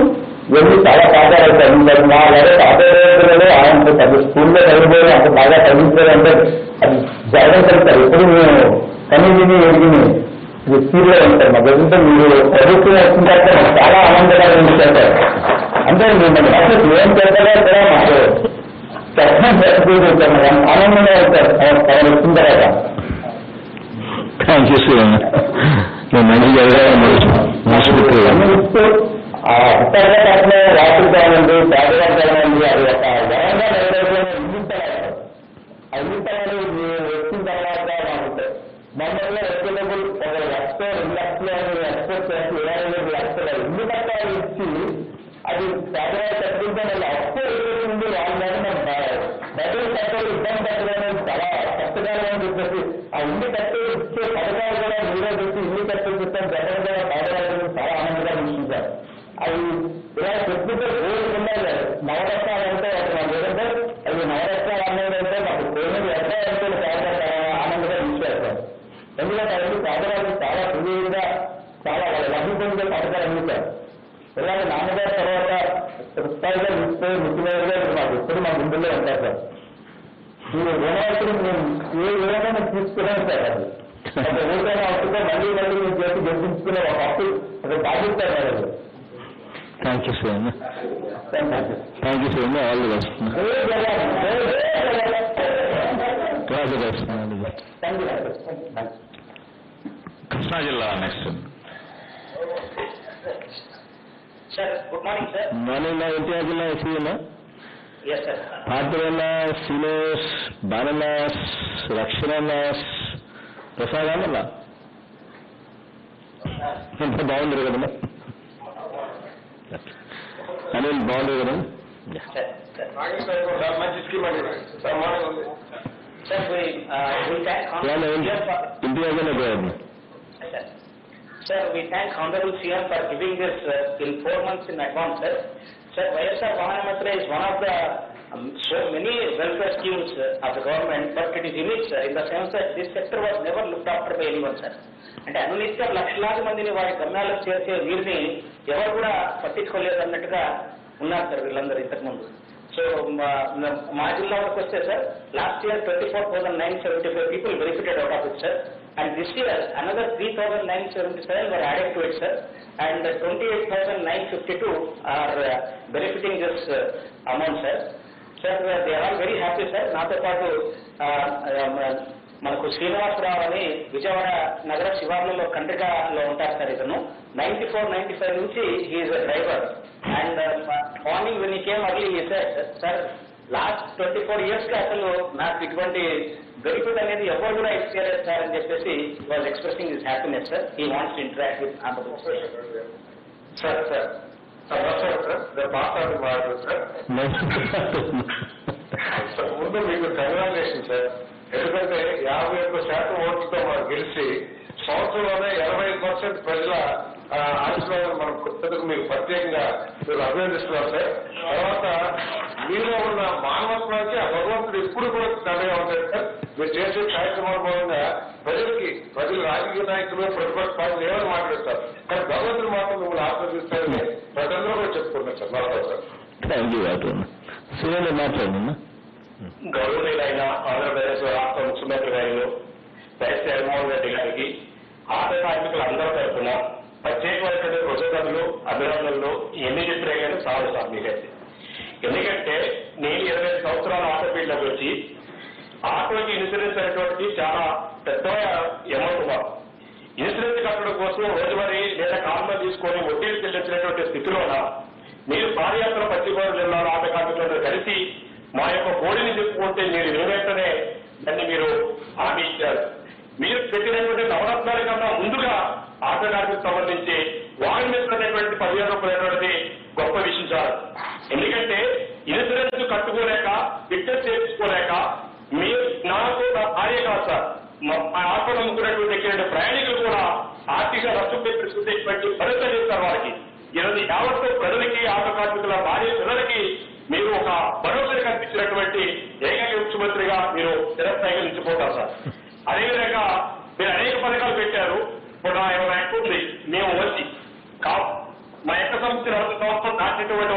ఇవన్నీ చాలా పాఠాలు చదివించారు మా వేరే పాఠశాలలో ఆయన పెద్ద స్కూల్లో చదివిపోయి అంత బాగా చదివించారు అంటే అది జరగడం కలుగుతారు ఎప్పుడు మేము కనీవిని ఎదిగిని స్కూల్లో ఉంటారు మా గదింటే మీరు చదువుకుని వచ్చిందాక మాకు చాలా ఆనందకరంగా చేస్తారు అంటే మిమ్మల్ని అసలు ఏం చేస్తారో కూడా మాకు చెప్పడం చెప్పకపోతే ఆనందంగా ఉంటారు తమ వచ్చిన తర్వాత థ్యాంక్ యూ సార్ నేను మంచి జరగాలని మనస్ఫూర్తిగా గమనిస్తూ ఆ ఉత్తరకాలంలో రాత్రి కానివ్వండి పేదవాళ్ళు కానివ్వండి అది ఒక ఘనంగా నెరవేర్చిన ఇల్లుంటారు ఆ ఇల్లుంటారు వచ్చిన తర్వాత మనకు మనలో ఎక్కడబుల్ ఒక లక్ష రెండు లక్షలు అని ఎక్స్పోర్ట్ చేసి ఇరవై ఐదు లక్షలు ఇల్లు పట్టాలు ఇచ్చి అది పేదవాళ్ళు కట్టుకుంటే మళ్ళీ అప్పు ఎదురుతుంది వాళ్ళ మీద మనం డబ్బులు కట్టాలి ఇబ్బంది పెట్టడం చాలా కష్టంగా అని చెప్పేసి ఆ ఇల్లు కట్టే ఇచ్చే పథకాలు కూడా మీరే పెట్టి ఇల్లు కట్టే చెప్పారు జగన్ గారు పేదవాళ్ళు చాలా ఆనందంగా నిశ్చించారు అవి ఇలా చెప్పుకుంటే రోజు ఉన్నాయి కదా నవరత్నాలు అంటే ఒక మాకు ఏదంటే అవి నవరత్నాలు అనేది అంటే మాకు పేమెంట్ ఎక్కడ అంటే చాలా ఆనందంగా నిశ్చేస్తారు ఎందుకంటే అవి పేదవాళ్ళు చాలా సులువుగా చాలా వాళ్ళ లబ్ధి పొందే పథకాలు అందించారు ఇలాగే నాన్నగారి తర్వాత స్థాయిగా ఇస్తే ముఖ్యమైనగా మాకు ఎప్పుడు మా గుండెల్లో ఉంటారు సార్ మీరు రుణాలు మేము ఏ విధంగా తీసుకున్నాం సార్ అది అంటే ఊరికైనా అవుతుందో మళ్ళీ మళ్ళీ మీ చేతి గెలిపించుకునే ఒక హక్కు ఒక బాధ్యత అది thank you sir thank you thank you sir all the best class best all the best thank you Krishna జిల్లా next sir good morning sir morning నా ఎన్టీఆర్ జిల్లా ఎస్సీనా ఎస్ సార్ పాత్రన్న సిలోస్ బాలనాస్ రక్షణనాస్ ప్రసాదానల్ల ఎంత బాగుంది కదమ్మా అనిల్ బాగుంది కదా సార్ సార్ మంచి స్కీమ్ అండి సార్ మార్నింగ్ ఉంది sir we uh, we thank honorable CM for NTR జిల్లా పోయాడు sir. Sir, we thank honorable CM for giving this uh, in four months in advance, sir. Sir, YSR Vahanamatra is one of the um, so many welfare schemes uh, of the government, but it is unique, sir, in the sense that this sector was never looked after by anyone, sir. అంటే అనునిత్యం లక్షలాది మందిని వారి గమ్యాలకు చేసే వీరిని ఎవరు కూడా పట్టించుకోలేదు అన్నట్టుగా ఉన్నారు సార్ వీళ్ళందరూ ఇంతకుముందు సో మా- మా జిల్లా వరకు వస్తే sir last year twenty four thousand nine seventy five people benefited out of it sir and this year another three thousand nine seventy seven were added to it sir and twenty eight thousand nine fifty two are benefiting this amount sir sir they are very happy sir నాతో పాటు ఆ, ఆ, మనకు శ్రీనివాసరావు అని విజయవాడ నగర శివార్లలో కండ్రికలో ఉంటారు sir ఇతను ninety four ninety five నుంచి he is driver and morning when he came early he sir sir last twenty four years గా అసలు నాకు ఇటువంటి బెనిఫిట్ అనేది ఎవరు కూడా ఎక్స్పీరియన్స్ సార్ అని చెప్పేసి was expressing his happiness sir he wants to interact with sir sir sir నమస్కారం సార్ నేను మాట్లాడి మాట్లాడు సార్ సార్, ముందు మీకు కంగ్రాచులేషన్ సార్ ఎందుకంటే యాభై ఒక్క శాతం ఓట్లతో మనం గెలిచి సంవత్సరంలోనే ఎనభై పర్సెంట్ ప్రజల ఆ, ఆశీర్వాదం మనం కొత్తకు మీకు ప్రత్యేకంగా మీరు అభినందిస్తున్నారు సార్ తర్వాత మీలో ఉన్న మానవత్వానికి ఆ భగవంతుడు ఎప్పుడు కూడా దండగా ఉంటాడు సార్ మీరు చేసే కార్యక్రమాల మూలంగా ప్రజలకి ప్రజలు రాజకీయ నాయకులు ప్రతిపక్ష పార్టీలు ఏమని మాట్లాడతారు కానీ భగవంతుడు మాత్రం మిమ్మల్ని ఆస్వాదిస్తారని ప్రజలందరూ కూడా చెప్పుకుంటున్నారు సార్ మరొక సార్ థ్యాంక్ యూ అటు సీనియర్ మాట్లాడండి గౌరవనీయులైన ఆంధ్రప్రదేశ్ రాష్ట్ర ముఖ్యమంత్రి గారు వైఎస్ జగన్మోహన్ రెడ్డి గారికి ఆట కార్మికులు అందరూ తరఫున ప్రత్యేకమైనటువంటి కృతజ్ఞతలు అభినందనలు ఎన్ని చెప్పినా కానీ చాలు సార్ మీకైతే ఎందుకంటే నేను ఇరవై ఐదు సంవత్సరాల ఆటో ఫీల్డ్లోకి వచ్చి ఆటోకి ఇన్సూరెన్స్ అనేటువంటిది చాలా పెద్ద అమౌంట్ మాకు ఇన్సూరెన్స్ కట్టడం కోసం రోజువారీ లేదా కాలంలో తీసుకొని వడ్డీలు చెల్లించినటువంటి స్థితిలోన మీరు పాదయాత్ర పశ్చిమ గోదావరి జిల్లాలో ఆట కార్మికులందరూ కలిసి మా యొక్క కోడిని చెప్పుకుంటే మీరు వెంటనే దాన్ని మీరు హామీ ఇచ్చారు మీరు పెట్టినటువంటి నవరత్నాల కన్నా ముందుగా ఆట కార్మికు సంబంధించి వారి మీద అనేటువంటి పదివేల రూపాయలు అనేటువంటిది గొప్ప విషయం సార్ ఎందుకంటే ఇన్సూరెన్స్ కట్టుకోలేక ఫిట్నెస్ చేయించుకోలేక మీరు నాకు నా భార్య కాదు సార్ మా- ఆ ఆటో నమ్ముకున్నటువంటి ఎక్కిన ప్రయాణికులు కూడా ఆర్థిక నష్టం తెచ్చుకునేటువంటి పరిస్థితి చేస్తారు వారికి ఈరోజు యావత్తు ప్రజలకి ఆటో కార్మికుల భార్య పిల్లలకి మీరు ఒక భరోసాని కల్పించినటువంటి ఏకైక ముఖ్యమంత్రిగా మీరు చిరస్థాయిగా నిలిచిపోతారు సార్ అదేవిధంగా మీరు అనేక పథకాలు పెట్టారు ఇప్పుడు నా యొక్క ఉంది మేము వచ్చి కా మా యొక్క సంస్థ సంవత్సరం దాటినటువంటి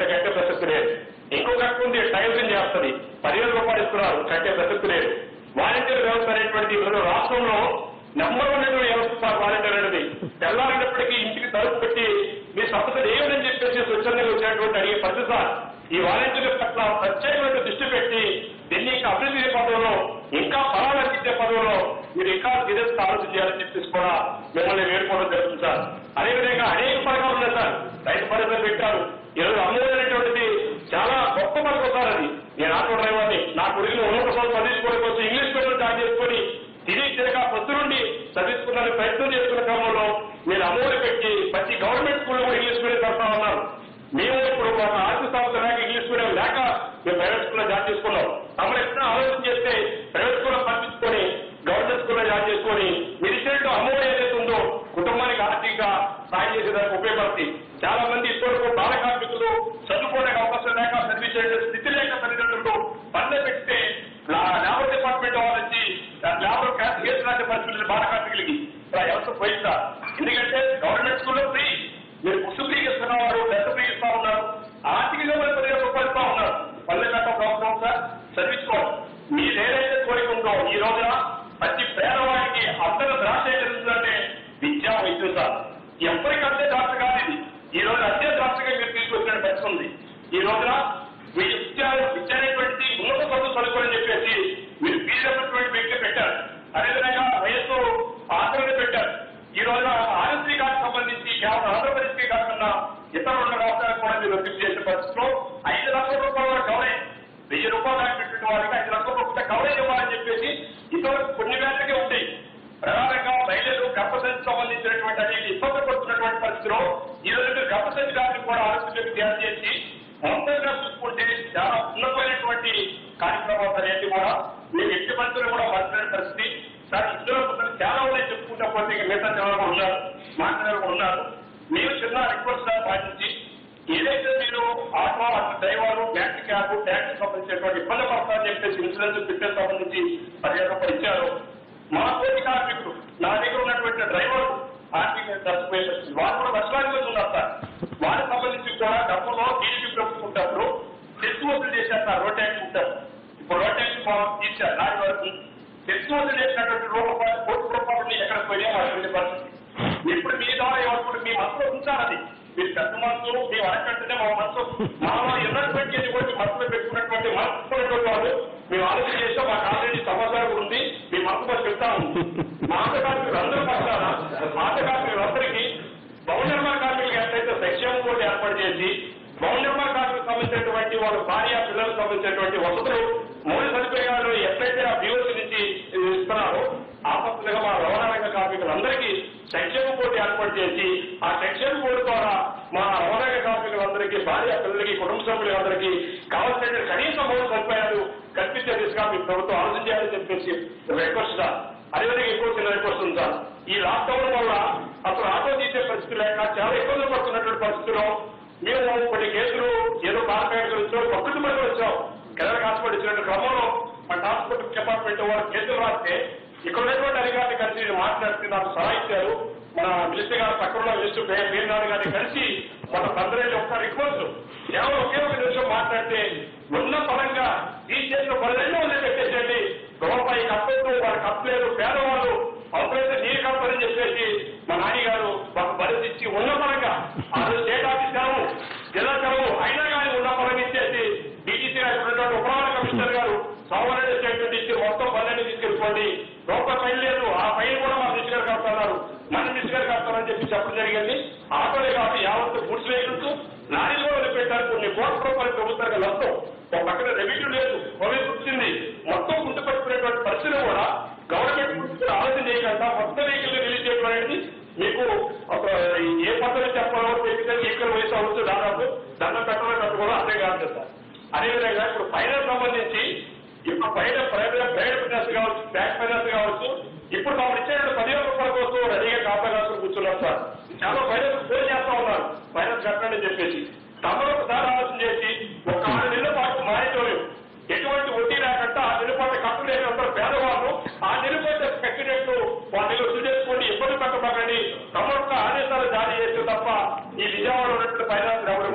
ఇంకా కట్టే ప్రసక్తి లేదు ఇంకొక అక్క ఉంది టైల్సింగ్ చేస్తుంది పదివేల రూపాయలు ఇస్తున్నారు కట్టే ప్రసక్తి లేదు వాలంటీర్ వ్యవస్థ అనేటువంటిది ఈరోజు రాష్ట్రంలో నెంబర్ వన్ అనేటువంటి వ్యవస్థ సార్ వాలంటీర్ అనేది తెల్లారినప్పటికీ ఇంటికి తలుపు పెట్టి మీ సమస్యలు ఏమని చెప్పేసి స్వచ్ఛందంగా వచ్చినటువంటి అడిగే పరిస్థితి సార్ ఈ వాలంటీర్ల పట్ల ప్రత్యేకమైన దృష్టి పెట్టి దీన్ని ఇంకా అభివృద్ధి పదవిలో ఇంకా ఫలాలు అందించే పదవిలో మీరు ఇంకా సీరియస్ ఆలోచన చేయాలని చెప్పేసి కూడా మిమ్మల్ని వేడుకోవడం జరుగుతుంది సార్ అదేవిధంగా అనేక పథకాలు ఉన్నాయి సార్ రైతు భరోసా పెట్టారు ఈరోజు అమూల్యమైనటువంటిది చాలా గొప్ప పథకం సార్ అది నేను ఆటో డ్రైవర్ని నా కొడుకుని ఉన్నత సంస్థ చదివించుకోవడం కోసం ఇంగ్లీష్ మీడియం జాయిన్ చేసుకొని తిరిగి తిరగా పొద్దు నుండి చదివించుకున్నారని ప్రయత్నం చేసుకున్న క్రమంలో మీరు అమూల్య పెట్టి ప్రతి గవర్నమెంట్ స్కూల్లో కూడా ఇంగ్లీష్ మీడియం తరఫా ఉన్నారు మేము ఇప్పుడు ఒక ఆర్థిక సంస్థ లేక ఇంగ్లీష్ మీడియం లేక మేము ప్రైవేట్ స్కూల్లో జాయిన్ చేసుకున్నాం తమరు ఎప్పుడైనా ఆలోచన చేస్తే ప్రైవేట్ స్కూల్లో పంపించుకొని గవర్నమెంట్ స్కూల్లో జాయిన్ చేసుకొని మీరు ఇచ్చినట్టు అమౌంట్ ఏదైతే ఉందో కుటుంబానికి ఆర్థికంగా సాయం చేసేదానికి ఉపయోగపడుతుంది చాలా మంది ఇప్పటివరకు బాల కార్మికులు చదువుకోవడానికి అవకాశం లేక చదివించే స్థితి లేక తల్లిదండ్రులు పనులు పెడితే లేబర్ డిపార్ట్మెంట్ వాళ్ళ నుంచి లేబర్ కేసు రాసే పరిస్థితులు బాల కార్మికులకి ఇలా వ్యవస్థ పోయిందా ఎందుకంటే గవర్నమెంట్ స్కూల్లో ఫ్రీ మీరు బుక్స్ ఫ్రీ ఇస్తున్నవారు డెత్ ఫ్రీ ఇస్తా ఉన్నారు ఆర్థికంగా మరి పదిహేను రూపాయలు ఇస్తా ఉన్నారు పల్లె కట్ట ప్రభుత్వం సార్ చదివించుకోవాలి మీరు ఏదైతే కోరిక ఉందో ఈ రోజున ప్రతి పేదవాడికి అందరూ ద్రాక్ష ఏంటంటే విద్యా వైద్యం సార్ ఎవరికంటే డాక్టర్ కాదు ఇది ఈ రోజు అత్య డాక్టర్గా మీరు తీసుకొచ్చిన పరిస్థితి ఉంది ఈ రోజున మీ విద్య విద్య అనేటువంటిది ఉన్నత చదువు చదువుకోని చెప్పేసి మీరు బీజేపీ వ్యక్తి పెట్టారు అదేవిధంగా వయస్సు ఆచరణ పెట్టారు ఈ రోజున ఆరోగ్య కార్డు సంబంధించి కేవలం ఆంధ్రప్రదేశ్కి కాకుండా ఇతర రెండు రాష్ట్రాలకు కూడా మీరు వర్తింపు చేసే పరిస్థితిలో ఐదు లక్షల రూపాయల వరకు కవరేజ్ వెయ్యి రూపాయలు దాటినటువంటి వారికి ఐదు లక్షల రూపాయల కవరేజ్ ఇవ్వాలని చెప్పేసి ఇంతవరకు కొన్ని వేలకే ఉంటాయి ప్రధానంగా మహిళలు గర్భసంచి సంబంధించినటువంటి అనేది ఇబ్బంది పడుతున్నటువంటి పరిస్థితిలో ఈ రోజు మీరు గర్భసంచి గారిని కూడా ఆరోగ్యం తయారు చేసి మొత్తంగా చూసుకుంటే చాలా ఉన్నతమైనటువంటి కార్యక్రమాలు అనేది కూడా మీకు ఎట్టి పరిస్థితులు కూడా మాట్లాడే పరిస్థితి సార్ ఇందులో కొందరు చాలా ఉన్నాయి చెప్పుకుంటా పోతే ఇక మిగతా చాలా కూడా ఉన్నారు మాట్లాడారు కూడా ఉన్నారు మీరు చిన్న రిక్వెస్ట్ సార్ పాటించి ఏదైతే మీరు ఆటో అటు డ్రైవర్ ట్యాక్సీ క్యాబ్ ట్యాక్సీ సంబంధించినటువంటి ఇబ్బంది పడతారని చెప్పేసి ఇన్సూరెన్స్ ఫిట్నెస్ సంబంధించి పదిహేను రూపాయలు ఇచ్చారు మా తోటి కార్మికులు నా దగ్గర ఉన్నటువంటి డ్రైవర్ ఆర్థిక నష్టపోయే పరిస్థితి వారు కూడా నష్టానికి మంది ఉన్నారు సార్ వారికి సంబంధించి కూడా డబ్బులో టీడీపీ ప్రభుత్వం ఉంటారు టెస్ట్ వసూలు చేశారు సార్ రోడ్ ట్యాక్స్ ఉంటారు ఇప్పుడు రోడ్ ట్యాక్స్ తీశారు నాటి వరకు టెస్ట్ వసూలు చేసినటువంటి రూపాయలు కోటి రూపాయలు ఎక్కడ పోయినా వాళ్ళ పరిస్థితి ఇప్పుడు మీ ద్వారా ఎవరు మీ మనసులో ఉంచాలి మీరు పెద్ద మనసు మీ అడగంటేనే మా మనసు మాలో ఇన్నటువంటి కూడా మీ మనసులో పెట్టుకున్నటువంటి మనసుకున్నటువంటి వాళ్ళు మేము ఆలోచన చేసాం మాకు ఆల్రెడీ సమాచారం ఉంది మీ మనసు మరి చెప్తా ఉంది మాట కార్మికులు అందరూ పక్షాన మాట కార్మికులందరికీ భవన నిర్మాణ కార్మికులకు ఎట్లయితే సంక్షేమ బోర్డు ఏర్పాటు చేసి భవన నిర్మాణ కార్మికులకు సంబంధించినటువంటి వాళ్ళ భార్య పిల్లలకు సంబంధించినటువంటి వసతులు మౌలిక సదుపాయాలు ఎట్లయితే ఆ బీఓసీ నుంచి ఇస్తున్నారో ఆ పద్ధతిగా మా రవాణా రంగ కార్మికులందరికీ సంక్షేమ బోర్డు ఏర్పాటు చేసి ఆ సంక్షేమ బోర్డు ద్వారా మా రవాణా రంగ కార్మికులందరికీ భార్య పిల్లలకి కుటుంబ సభ్యులందరికీ కావాల్సిన కనీస మౌలిక సదుపాయాలు కల్పించే దిశగా మీ ప్రభుత్వం ఆలోచన చేయాలని చెప్పేసి రిక్వెస్ట్ సార్ అదేవిధంగా ఎక్కువ చిన్న రిక్వెస్ట్ ఉంది సార్ ఈ లాక్డౌన్ వల్ల అసలు ఆటో తీసే పరిస్థితి లేక చాలా ఇబ్బందులు పడుతున్నటువంటి పరిస్థితిలో మేము కొన్ని కేసులు ఏదో కార్పొరేట్ వచ్చాం ప్రకృతి పడి వచ్చాం కేరళ హాస్పిటల్ ఇచ్చినట్టు క్రమంలో మన హాస్పిటల్ డిపార్ట్మెంట్ వారు కేసులు రాస్తే ఇక్కడ ఉన్నటువంటి అధికారులు కలిసి నేను మాట్లాడితే నాకు సలహా ఇచ్చారు మన మినిస్టర్ గారు పక్కన మినిస్టర్ పేరునాడు గారిని కలిసి మన తండ్రి ఒక్క రిక్వెస్ట్ కేవలం ఒకే ఒక నిమిషం మాట్లాడితే ఉన్న పరంగా ఈ చేసిన పనులెన్నో ఉన్నాయి పెట్టేసేయండి రూపాయి కప్పొద్దు వారు కప్పలేదు పేదవాళ్ళు అవసరమైతే నీరు కప్పని చెప్పేసి మా నాన్నగారు మాకు పరిస్థితి ఇచ్చి ఉన్న పరంగా ఆ రోజు స్టేట్ ఆఫీస్ కావు జిల్లా కావు అయినా కానీ ఉన్న పరంగా ఇచ్చేసి డీటీసీ గారు ఉన్నటువంటి ఉపరాణ కమిషనర్ గారు సోమరెడ్డి స్టేట్మెంట్ ఇచ్చి మొత్తం పనులన్నీ తీసుకెళ్ళిపోండి రూపాయి ఫైన్ లేదు ఆ ఫైన్ కూడా మా మినిస్టర్ గారు కడుతున్నారు మన మినిస్టర్ గారు కడతారని చెప్పి చెప్పడం జరిగింది ఆటోలే కాదు యావత్ గుడ్స్ వెహికల్స్ లారీలు కూడా వదిలిపెట్టారు కొన్ని కోట్ల రూపాయలు ప్రభుత్వానికి నష్టం ఒక పక్కన రెవెన్యూ లేదు పోలీసు వచ్చింది మొత్తం గుర్తుపట్టుకునేటువంటి పరిస్థితులు కూడా గవర్నమెంట్ గురించి ఆలోచన చేయకుండా మొత్తం వెహికల్ రిలీజ్ చేయడం అనేది మీకు ఒక ఏ పద్ధతి చెప్పాలో తెలిపితే ఈక్వల్ వయసు అవ్వచ్చు దాదాపు దండం పెట్టడం కట్టుకోవడం అర్థం కాదు సార్ అదేవిధంగా ఇప్పుడు ఫైనాన్స్ సంబంధించి ఇప్పుడు పైన ప్రైవేట్ ప్రైవేట్ ఫైనాన్స్ కావచ్చు బ్యాంక్ ఫైనాన్స్ కావచ్చు ఇప్పుడు మనం ఇచ్చే పదివేల రూపాయల కోసం రెడీగా కాపా కాసుకుని కూర్చున్నాం సార్ చాలా ఫైనాన్స్ ఫోన్ చేస్తా ఉన్నారు ఫైనాన్స్ కట్టండి అని చెప్పేసి తమరు ఒకసారి ఆలోచన చేసి ఒక ఆరు నెలల పాటు మారిటోరియం ఎటువంటి వడ్డీ రాకుండా ఆ నిలుపాట కట్టలేని అందరూ పేదవాళ్ళు ఆ నిలుపాట కట్టినట్టు వాటిని వసూలు చేసుకోండి ఇబ్బంది పెట్టబాకండి తమ యొక్క ఆదేశాలు జారీ చేస్తే తప్ప ఈ విజయవాడ ఉన్నటువంటి ఫైనాన్స్ ఎవరు ఆగే పరిస్థితి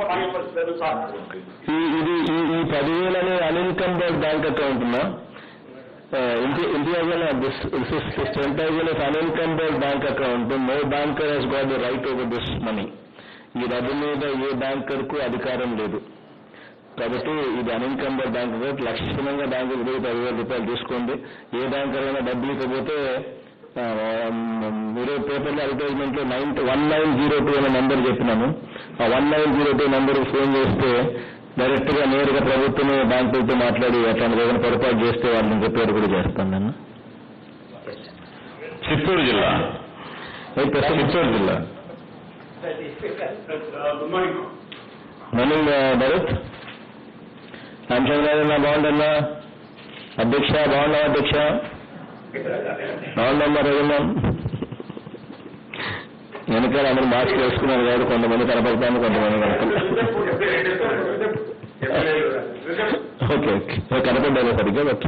ఈ ఇది ఈ ఈ పదివేలు అనే అన్ఇన్కంబర్డ్ బ్యాంక్ అకౌంట్ ఉన్నా India this this ten thousand is unencumbered bank account no banker has got the right over this money ఈ డబ్బు మీద ఏ బ్యాంకర్ కు అధికారం లేదు కాబట్టి ఇది అన్ఇన్కంబర్డ్ బ్యాంక్ అకౌంట్ లక్షణంగా బ్యాంకుకి పోయి పదివేల రూపాయలు తీసుకోండి ఏ బ్యాంకర్ అయినా డబ్బులు ఇవ్వకపోతే ఆ, మీరు పేపర్లో అడ్వర్టైజ్మెంట్ లో nine one nine zero two అనే నెంబర్ చెప్పినాను ఆ one nine zero two number phone చేస్తే డైరెక్ట్ గా నేరుగా ప్రభుత్వమే బ్యాంకులతో మాట్లాడి అట్లాంటి ఏదైనా పొరపాటు చేస్తే వాళ్ళని రిపేర్ కూడా చేస్తాను నేను చిత్తూరు జిల్లా చిత్తూరు జిల్లా గుడ్ మార్నింగ్ మార్నింగ్ భరత్ రామచంద్రరాజన్న బాగుండన్నా అధ్యక్ష బాగున్నావా అధ్యక్ష బాగున్నామ్మా రఘున్నాం వెనకాల అందరూ మాస్క్ వేసుకున్నారు కాబట్టి కొంతమంది కనపడతాను కొంతమంది ఓకే ఓకే కనపడ్డాను సరిగ్గా బట్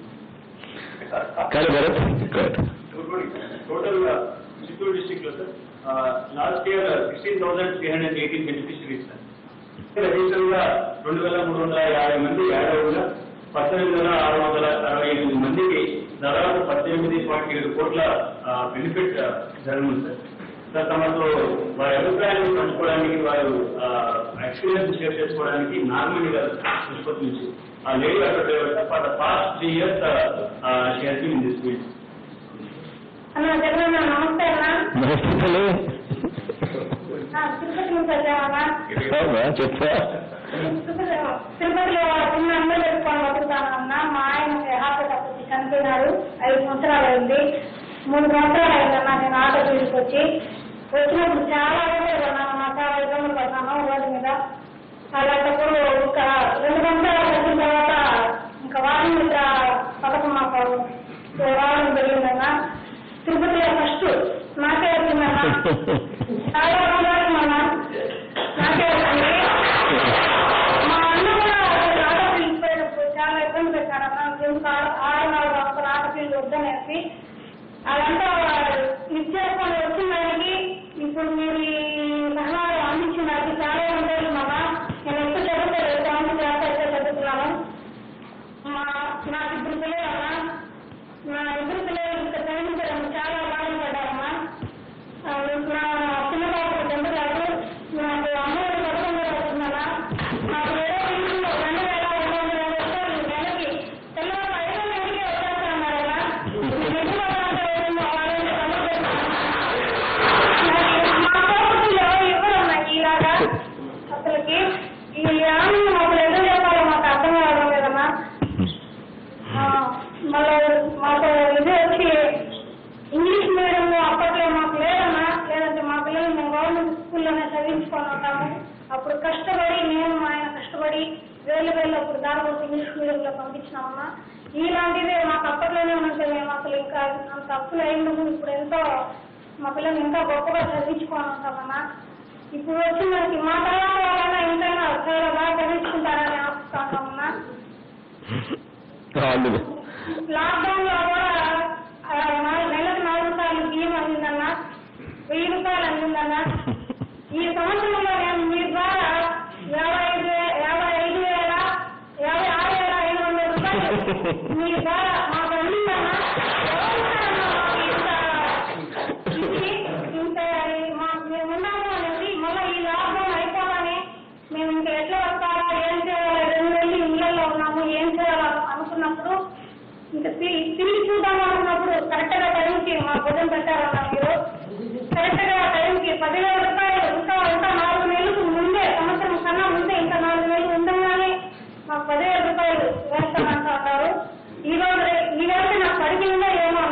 కానీ Bharat good good morning total Chittoor district లో sir last year sixteen thousand three hundred eighteen beneficiaries sir additional గా రెండు వేల మూడు వందల యాభై మంది యాడ్ అవ్వగా పద్దెనిమిది వేల ఆరు వందల అరవై ఎనిమిది మందికి దాదాపు పద్దెనిమిది పాయింట్ ఏడు కోట్ల బెనిఫిట్ జరగనుంది సార్ సార్ తమతో వారి అభిప్రాయాలను పంచుకోవడానికి వారు ఎక్స్పీరియన్స్ షేర్ చేసుకోవడానికి నార్మల్ గారు తిరుపతి నుంచి ఆ lady auto driver for the past three years share in this field అన్న జగన్ నమస్తే అన్న నమస్తే ఆ, తిరుపతి నుంచి వచ్చామన్నా చెప్పా తిరుపతిలో చిన్న అమ్మ పెట్టుకొని బతుకుతానన్నా మా ఆయన హార్ట్ అటాక్ వచ్చి చనిపోయినాడు ఐదు సంవత్సరాలు అయింది మూడు సంవత్సరాలు అయిందన్నా నేను ఆటో ఫీల్డ్కి వచ్చి వచ్చినప్పుడు చాలా రోజులు నా చాలా ఇబ్బందులు పడ్డాను రోడ్డు మీద అలాంటప్పుడు ఇంకా రెండు సంవత్సరాలు వచ్చిన తర్వాత ఇంకా వారం మీద పథకం మాకు రావడం జరిగిందన్నా తిరుపతిలో ఫస్ట్ నాకే వచ్చిందన్నా చాలా రోజులు మన నాకే వచ్చింది మా అన్న కూడా అసలు ఆటో ఫీల్డ్ పోయినప్పుడు చాలా ఇబ్బంది పెట్టారు అన్న ఎందుకు ఆ- ఆరు నాలుగు సంవత్సరాలు ఆటో ఫీల్డ్ వద్దనేసి అదంతా ఇచ్చేసుకొని వచ్చిన దానికి ఇప్పుడు మీరు ఈ సలహాలు అందించిన దానికి చాలా ఉంటాయి మన నేను ఎక్కువ చదువుకోలేదు సెవెంత్ క్లాస్ అయితే చదువుతున్నాను మా నాకు ఇద్దరు పిల్లలు అన్న నా ఇద్దరు పిల్లలు ఇంకా చదివించడం చాలా బాధపడ్డారమ్మా ఆ, నా చిన్న బాబు టెన్త్ క్లాస్ నాకు అమ్మఒడి పథకం కూడా వస్తుందన్నా నాకు వేరే ఇంట్లో రెండు వేల రెండు వందల యాభై రూపాయలు నెలకి తెల్లవారు ఐదు గంటలకే వచ్చేస్తానన్నారన్నా నేను ఎప్పుడు వదలంటే ఏమో వాళ్ళని సమస్య మా కోపంలో ఇవ్వరన్నా ఇలాగా అసలుకి ఈ ఆనందం అసలు ఎందుకు చెప్పాలో మాకు అర్థం కావడం లేదన్నా ఆ, మళ్ళీ మాకు ఇది వచ్చి ఇంగ్లీష్ మీడియం అప్పట్లో మాకు లేదన్నా లేదంటే మా పిల్లలు మేము గవర్నమెంట్ స్కూల్లోనే చదివించుకొని ఉంటాము అప్పుడు కష్టపడి నేను మా ఆయన కష్టపడి వేలు వేలు అప్పుడు దాదాపు ఇంగ్లీష్ మీడియంలో పంపించినామన్నా ఇలాంటిది మాకు అప్పట్లోనే ఉంటే మేము అసలు ఇంకా అంత అప్పులు అయింది ఇప్పుడు ఎంతో మా పిల్లలు ఇంకా గొప్పగా చదివించుకొని ఉంటామన్నా ఇప్పుడు వచ్చి మనకి మా తర్వాత వాళ్ళైనా ఎంతైనా చాలా బాగా చదివించుకుంటారని ఆశిస్తున్నామన్నా అందుకు లాక్డౌన్ లో కూడా ఆ, నాలుగు నెలకు నాలుగు సార్లు బియ్యం అందిందన్న వెయ్యి రూపాయలు అందిందన్న ఈ సంవత్సరంలో నేను మీ ద్వారా యాభై ఐదు వే- యాభై ఐదు వేల యాభై ఆరు వేల ఐదు వందల రూపాయలు మీ ద్వారా మాకు అందిందన్న ఎవరిస్తారన్న మాకు ఇంత ఇచ్చి ఇంత మాకు మేము ఉన్నాము అనేసి మళ్ళీ ఈ లాక్డౌన్ అయిపోగానే మేము ఇంకా ఎట్లా వస్తారా ఏం చేయాలి రెండు నెలలు ఇళ్లలో ఉన్నాము ఏం చేయాలి అనుకున్నప్పుడు ఇంకా తిరిగి తిరిగి చూద్దాం అనుకున్నప్పుడు కరెక్ట్ గా టైంకి మా భోజనం పెట్టారన్న మీరు కరెక్ట్ గా టైంకి పదివేల రూపాయలు ఇంకా ఇంకా నాలుగు నెలలకు ముందే సంవత్సరం కన్నా ముందే ఇంకా నాలుగు నెలలు ఉండగానే మాకు పదివేల రూపాయలు వేస్తామంట అన్నారు ఈ రోజు రే- ఈ రోజు నాకు పడిపోయిందో ఏమో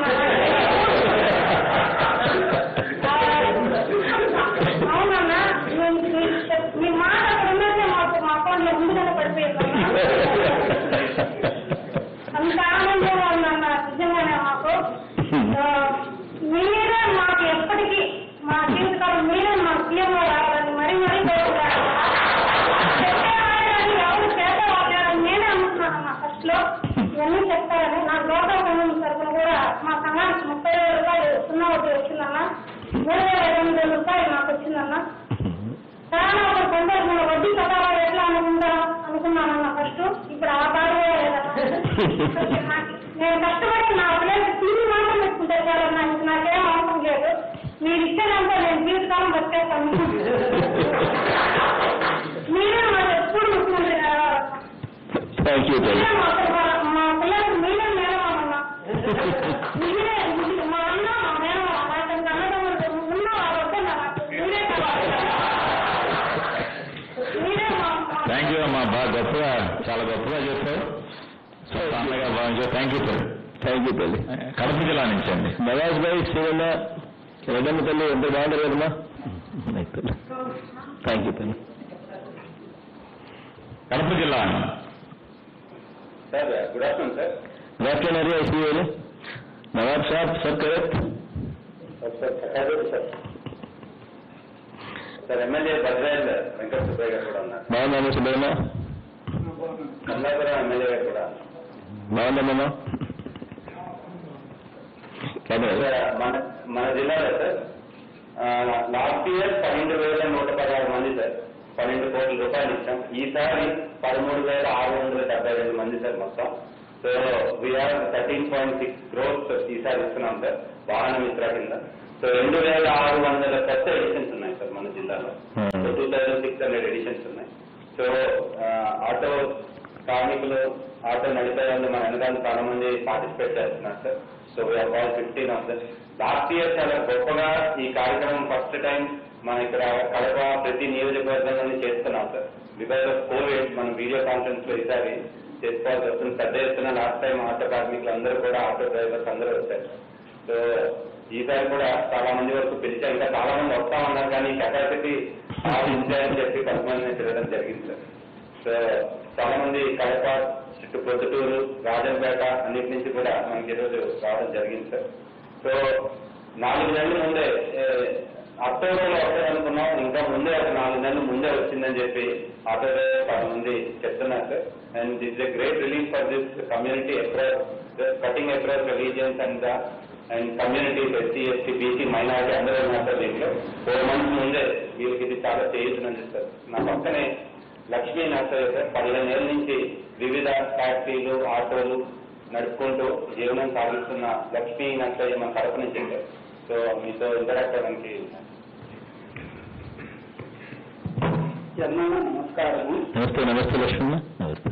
అన్నారు అవునన్నా మీ- మీ- మీ మాట అక్కడ ఉన్నట్టే మాకు మా అకౌంట్ లో ముందుగానే పడిపోయిందన్నా అంత ఆనందంగా ఉందన్న నిజంగానే మాకు ఆ, మీరే మాకు ఎప్పటికీ మా జీవితకాలం మీరే మా సీఎం రావాలని మరీ మరీ కోరుకుంటాను చెప్పేవాళ్ళని ఎవరు చేసేవాళ్ళని నేనే అనుకున్నానమ్మా ఫస్ట్ లో ఇవన్నీ చెప్తారని నా లోకల్ కమ్యూనిటీ తరఫున కూడా మా సంఘానికి ముప్పై వేల రూపాయలు సున్నా ఒకటి వచ్చిందన్న మూడు వేల ఐదు వందల రూపాయలు నాకు వచ్చిందన్న చాలా ఒక సందర్భంలో వడ్డీ కట్టాలా నేను కష్టపడి నా పిల్లలకి తిరిగి మాత్రం పెట్టుకుంటే చాలా నాకు నాకేం అవసరం లేదు మీరు ఇచ్చేదంతా నేను జీవితకాలం బతికేస్తాను మీరే మాకు ఎప్పుడు ముఖ్యమంత్రి కావాలి థ్యాంక్ యూ తల్లి మీరే మా- మా పిల్లలకు మీరే మేనమామన్నా మీరే మా అన్న మా మేనమామ నాకు ఇంకా అన్నదమ్ములు ఉన్న వాళ్ళు వద్దన్నా నాకు మీరే కావాలి మీరే మా మా- థ్యాంక్ యూ అమ్మా బాగా గొప్పగా చాలా గొప్పగా చెప్పావు సో అన్నగా భావించావు thank you sir thank you తల్లి కడప జిల్లా నుంచి అండి నవాజ్ భాయ్ శివన్న రెడ్డమ్మ తల్లి ఎంత బాగుంటారు కదమ్మా థ్యాంక్ యూ తల్లి కడప జిల్లా sir good afternoon sir doctor నరి ఐసీఏలు Nawab Sahab sir correct sir Chakravarthi sir sir MLA బద్రాయిల్ వెంకట సుబ్బయ్య గారు కూడా ఉన్నారు బాగుందమ్మా సుబ్బయ్యమ్మ కమలాపురం ఎమ్మెల్యే గారు కూడా బాగుందమ్మా సార్, మన మన జిల్లాలో సార్ లాస్ట్ ఇయర్ పన్నెండు వేల నూట పదహారు మంది సార్ పన్నెండు కోట్ల రూపాయలు ఇచ్చాం ఈసారి పదమూడు వేల ఆరు వందల డెబ్బై రెండు మంది సార్ మొత్తం so we are thirteen point six crores ఈసారి ఇస్తున్నాం సార్ వాహన మిత్ర కింద సో రెండు వేల ఆరు వందల కొత్త ఎడిషన్స్ ఉన్నాయి సార్ మన జిల్లాలో Hmm. So two thousand six hundred additions ఉన్నాయి సో ఆటో కార్మికులు ఆటో నడిపే వాళ్ళు మన వెనకాల చాలా మంది పార్టిసిపేట్ చేస్తున్నారు sir so we are all fifteen of that last year చాలా గొప్పగా ఈ కార్యక్రమం ఫస్ట్ టైం మన ఇక్కడ కడప ప్రతి నియోజకవర్గంలోనే చేస్తున్నాం సార్ బికాస్ ఆఫ్ కోవిడ్ మనం వీడియో కాన్ఫరెన్స్ లో ఈసారి చేసుకోవాల్సి వస్తుంది పెద్ద ఎత్తున లాస్ట్ టైం ఆటో కార్మికులు అందరూ కూడా ఆటో డ్రైవర్స్ అందరూ వచ్చారు సో ఈసారి కూడా చాలా మంది వరకు పిలిచారు ఇంకా చాలా మంది వస్తా ఉన్నారు కానీ కెపాసిటీ సాధించారని చెప్పి కొంతమంది తిరగడం జరిగింది సార్ సో చాలా మంది కడప చుట్టూ ప్రొద్దుటూరు రాజంపేట అన్నిటి నుంచి కూడా మనకి ఈరోజు రావడం జరిగింది సార్ సో నాలుగు నెలల ముందే ఏ, అక్టోబర్ లో వస్తారనుకున్నాం ఇంకా ముందే ఒక నాలుగు నెలలు ముందే వచ్చిందని చెప్పి ఆటో డ్రైవర్ చాలా మంది చెప్తున్నారు sir and this a great relief for this community across cutting across religions and and communities SC ST BC minority అందరూ ఉన్నారు సార్ దీంట్లో ఫోర్ మంత్స్ ముందే వీళ్ళకి ఇది చాలా చేయుతుందని సార్ నా పక్కనే లక్ష్మీ నర్సరీ సార్ పదిహేను ఏళ్ళ నుంచి వివిధ టాక్సీలు ఆటోలు నడుపుకుంటూ జీవనం సాగిస్తున్న లక్ష్మీ నర్సరీ మన కడప నుంచి సార్ సో మీతో ఇంటరాక్ట్ అవ్వడానికి నమస్కారము నమస్తే నమస్తే లక్ష్మణ నమస్తే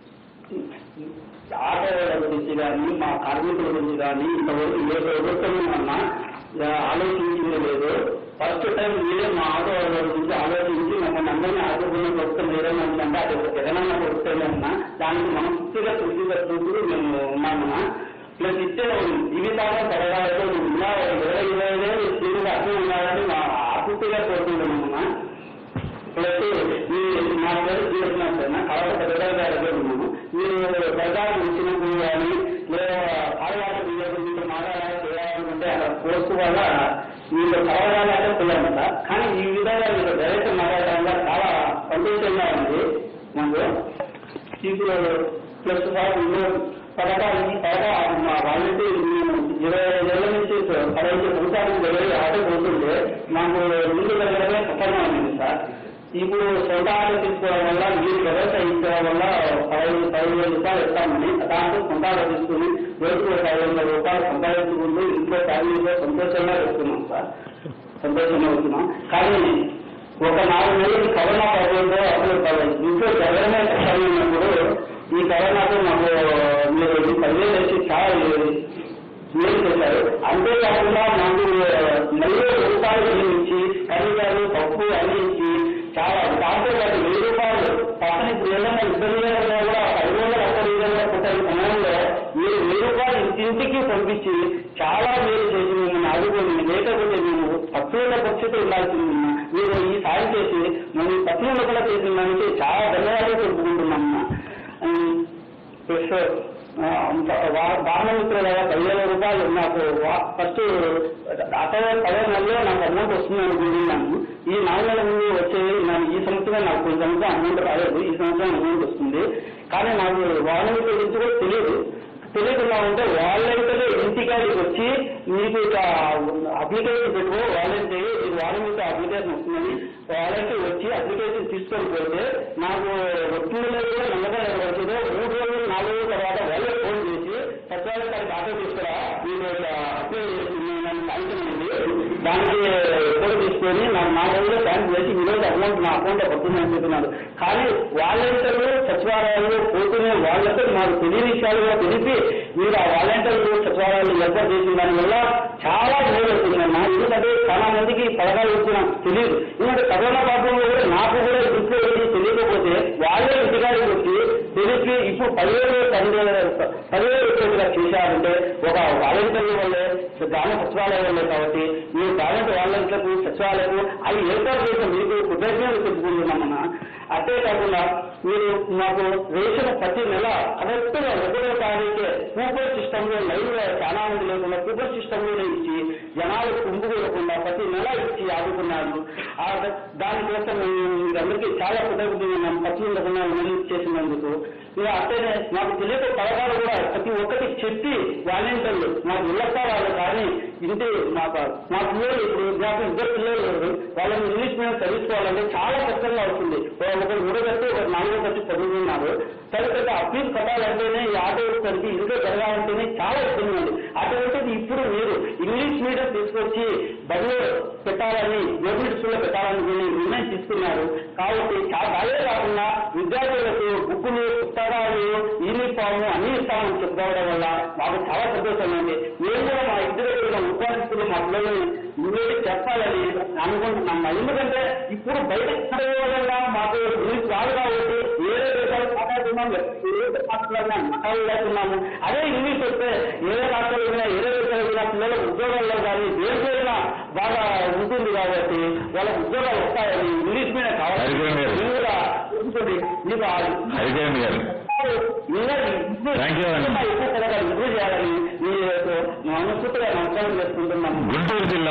ఆటోల గురించి కానీ మా కార్మికుల గురించి కానీ ఇంతవరకు ఏ ప్రభుత్వం అన్నా ఆలోచించింది లేదు ఫస్ట్ టైం మీరే మా ఆటో వాళ్ళ గురించి ఆలోచించి మమ్మల్ని అందరినీ ఆదుకున్న ప్రభుత్వం ఏదైనా ఉందంటే అది ఒక జగనన్న ప్రభుత్వమే అన్నా దానికి మనస్ఫూర్తిగా కృషి చేస్తున్నప్పుడు మేము ఉన్నామన్నా ప్లస్ ఇచ్చే జీవితాలను పెరగాలంటే ఇలా ఇరవై ఇరవై వేలు స్త్రీలు అర్థం ఉండాలని మా ఆసక్తిగా కోరుకుంటున్నామన్నా ప్లస్ ఈ నా పేరు జీవిస్తున్నాను సార్ నా కళ పెద్దగా గారి ఉన్నాను మీరు ప్రజలు ఇచ్చినప్పుడు కానీ లేదా ఆడవాళ్ళ గురించి మాట్లాడాలి చేయాలనుకుంటే అలా కోర్సు వల్ల మీరు చదవాలంటే పిల్లలు సార్ కానీ ఈ విధంగా మీరు డైరెక్ట్ మాట్లాడడం వల్ల చాలా సంతోషంగా ఉంది మాకు ఇప్పుడు ప్లస్ వాళ్ళు పథకాలు ఈ పథకాలు మా వాళ్ళకి మేము ఇరవై ఐదేళ్ల నుంచి పదహైదు సంవత్సరాలు జరిగి ఆటో పోతుంటే మాకు ముందు వెళ్ళడమే కష్టంగా ఉంది సార్ ఇప్పుడు సొంత ఆటో తీసుకోవడం వల్ల మీరు వ్యవస్థ ఇచ్చడం వల్ల పదహైదు పదిహేను వేల రూపాయలు ఇస్తామని దాంట్లో సొంత ఆటో తీసుకుని రోజుకు ఒక ఐదు వందల రూపాయలు సంపాదించుకుంటూ ఇంట్లో ఫ్యామిలీలో సంతోషంగా వస్తున్నాం సార్ సంతోషంగా వస్తున్నాం కానీ ఒక నాలుగు నెలలు కరోనా పడడంతో అసలు ఇంట్లో జగడమే కష్టం ఉన్నప్పుడు ఈ కరోనాతో మాకు మీరు ఈ పదివేలు వచ్చి చాలా మేలు చేశారు అంతేకాకుండా మాకు నెల రూపాయలు చెల్లించి కనీసాలు పప్పు అందించి చాలా దాంతో పాటు వెయ్యి రూపాయలు పక్కన ఇప్పుడు ఏదైనా ఇబ్బంది లేకుండా కూడా ఐదు వందల ఒక్క విధంగా పుట్టిన సమయంలో మీరు వెయ్యి రూపాయలు ఇంటింటికి పంపించి చాలా మేలు చేసి మిమ్మల్ని ఆదుకొని లేకపోతే మేము పట్టుల పరిస్థితి ఉండాల్సింది మీరు ఈ సాయం చేసి మేము పట్టులు కూడా చేసిన దానికి చాలా ధన్యవాదాలు తెలుపుకుంటున్నాం ప్లస్ బాణమిత్రుల పదివేల రూపాయలు నాకు ఫస్ట్ అటో పదో నెలలో నాకు అమౌంట్ వస్తుంది అనుకుంటున్నాను ఈ నాలుగు నెలల ముందు వచ్చేది నాకు ఈ సంవత్సరం నాకు కొంచెం సంవత్సరం అమౌంట్ రాలేదు ఈ సంవత్సరం అమౌంట్ వస్తుంది కానీ నాకు బాణమిత్రుల గురించి కూడా తెలియదు తెలియకుండా ఉంటే వాళ్ళైతే ఇంటిగా అధికారికి వచ్చి మీకు ఇక అప్లికేషన్ పెట్టుకో వాలంటీ ఇది వారం మీకు అప్లికేషన్ వస్తుందని వాలంటీ వచ్చి అప్లికేషన్ తీసుకొని పోతే నాకు వస్తుంది లేదు కూడా నమ్మకం వచ్చిందో మూడు రోజులు నాలుగు రోజుల తర్వాత వాళ్ళే ఫోన్ చేసి సచివాలయం గారికి ఆటో తీసుకురా మీరు అప్లై చేసి నన్ను సాయంత్రం ఉంది దానికి ఫోటో తీసుకొని నాకు నాలుగు రోజులు బ్యాంక్ చేసి ఈ రోజు అమౌంట్ నా అకౌంట్ లో పడుతుందని చెప్తున్నాడు కానీ వాలంటీర్లు సచివాలయాలు పోతూనే వాళ్ళతో మాకు తెలియని విషయాలు కూడా తెలిపి మీరు ఆ వాలంటీర్లు సచివాలయాలు ఏర్పాటు చేసిన దానివల్ల చాలా మేలు అవుతుందమ్మా ఎందుకంటే చాలా మందికి పథకాలు వచ్చిన తెలియదు ఎందుకంటే కరోనా ప్రాబ్లంలో కూడా నాకు కూడా ఇంట్లో ఏది తెలియకపోతే వాళ్ళే ఇంటికాడికి వచ్చి తెలిపి ఇప్పుడు పదివేలు పదివేలు పదివేలు వచ్చేట్టుగా చేశారంటే ఒక వాలంటీర్ల వల్లే గ్రామ సచివాలయం వల్లే కాబట్టి మీరు గ్రామ వాలంటీర్లకు సచివాలయం అవి ఏర్పాటు చేసిన మీకు కృతజ్ఞతలు చెప్పుకుంటున్నామన్నా అంతే కాకుండా మీరు మాకు రేషన్ ప్రతి నెల కరెక్ట్గా ఒకటో తారీఖే కూపన్ సిస్టంలో లైవ్ గా చాలా మంది లేకుండా కూపన్ సిస్టంలోనే ఇచ్చి జనాలు కుంభుకోకుండా ప్రతి నెల ఇచ్చి ఆదుకున్నారు ఆ ద- దానికోసం మీరందరికీ చాలా కృతజ్ఞతలు ఉన్నాం ఖర్చు ఉండకుండా మళ్ళీ చేసినందుకు ఇక అట్టనే మాకు తెలియక పథకాలు కూడా ప్రతి ఒక్కటి చెప్పి వాలంటీర్లు మాకు ఇళ్ళకారాలు కానీ ఇంటి మాకు మా పిల్లలు ఇప్పుడు నాకు ఇద్దరు పిల్లలు ఉన్నారు. వాళ్ళని ఇంగ్లీష్ మీడియం చదువుకోవాలంటే చాలా కష్టంగా అవుతుంది ఒకరు మూడో కట్టి ఒకరు నాలుగో కట్టి చదువుతున్నారు తర్వాత అప్పీల్ కట్టాలంటేనే ఈ ఆటో కలిపి ఇంట్లో జరగాలంటేనే చాలా ఇబ్బంది ఉంది అటువంటిది ఇప్పుడు మీరు ఇంగ్లీష్ మీడియం తీసుకొచ్చి బడిలో పెట్టాలని గవర్నమెంట్ స్కూల్లో పెట్టాలని మీరు నిర్ణయం తీసుకున్నారు కాబట్టి చాలా అదే కాకుండా విద్యార్థులకు బుక్కులు పుస్తకాలు యూనిఫామ్ అన్ని ఇస్తామని చెప్పుకోవడం వల్ల మాకు చాలా సంతోషం ఉంది మేము కూడా మా ఇద్దరు దగ్గర ఉపాధిస్తులు మా పిల్లల్ని ఇంగ్లీష్ చెప్పాలని అనుకుంటున్నాం ఎందుకంటే ఇప్పుడు బయట చదవడం మాకు ఇంగ్లీష్ రాదు కాబట్టి ఏదో దేశాలు మాట్లాడుతున్నాం ఏదో మాట్లాడినా మాట్లాడలేకున్నాము అదే ఇంగ్లీష్ వస్తే ఏ రాష్ట్రాలు వెళ్ళినా ఏ దేశాలు వెళ్ళినా పిల్లలకు ఉద్యోగాల్లో కానీ దేనికైనా బాగా ఉంటుంది కాబట్టి వాళ్ళకి ఉద్యోగాలు వస్తాయని ఇంగ్లీష్ మీద కావాలి హరికిరణ్ గారు. మీరు కూడా ఉంటుంది మీకు ఆ హరికిరణ్ గారు Thank you, అండి. ఎక్కువ పథకాలు ఇంప్రూవ్ చేయాలని మీరు మనస్ఫూర్తిగా నమస్కారం చేసుకుంటున్నాము గుంటూరు జిల్లా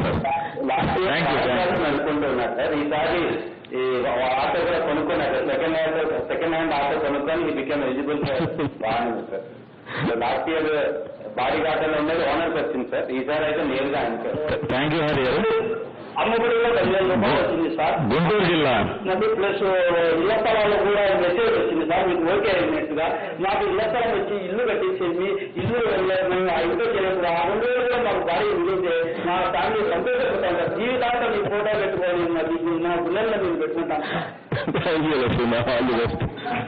last year Thank you, thank you. కార్యక్రమం అనుకుంటున్నారు సార్ ఈసారి ఈ ఆటో కూడా కొనుక్కున్నారు second hand second hand auto కొనుక్కొని ఈ బికమ్ ఎలిజిబుల్ బాగుంది సార్ లాస్ట్ ఇయర్ బాడీ ఆటోలో ఉండేది ఓనర్కి వచ్చింది సార్ ఈసారి అయితే నేరుగా ఆయనకి థ్యాంక్ యూ హరి గారు అమ్మఒడి కూడా పదివేల రూపాయలు వచ్చింది సార్ గుంటూరు జిల్లా నది ప్లస్ ఇళ్ల స్థలాల్లో కూడా మెసేజ్ వచ్చింది సార్ మీకు ఓకే అయినట్టుగా మాకు ఇళ్ల స్థలం వచ్చి ఇల్లు కట్టించేసి ఇల్లు వెళ్ళే- మేము ఆ ఇంట్లో చేయలేదు ఆ రెండు వేలు కూడా మాకు భారీ ఉంటే మా ఫ్యామిలీ సంతోషపడతాం సార్ జీవితాంతం మీ ఫోటో పెట్టుకొని మా దీన్ని మా పిల్లల్ని మేము పెట్టుకుంటాం thank you Lakshmi all the best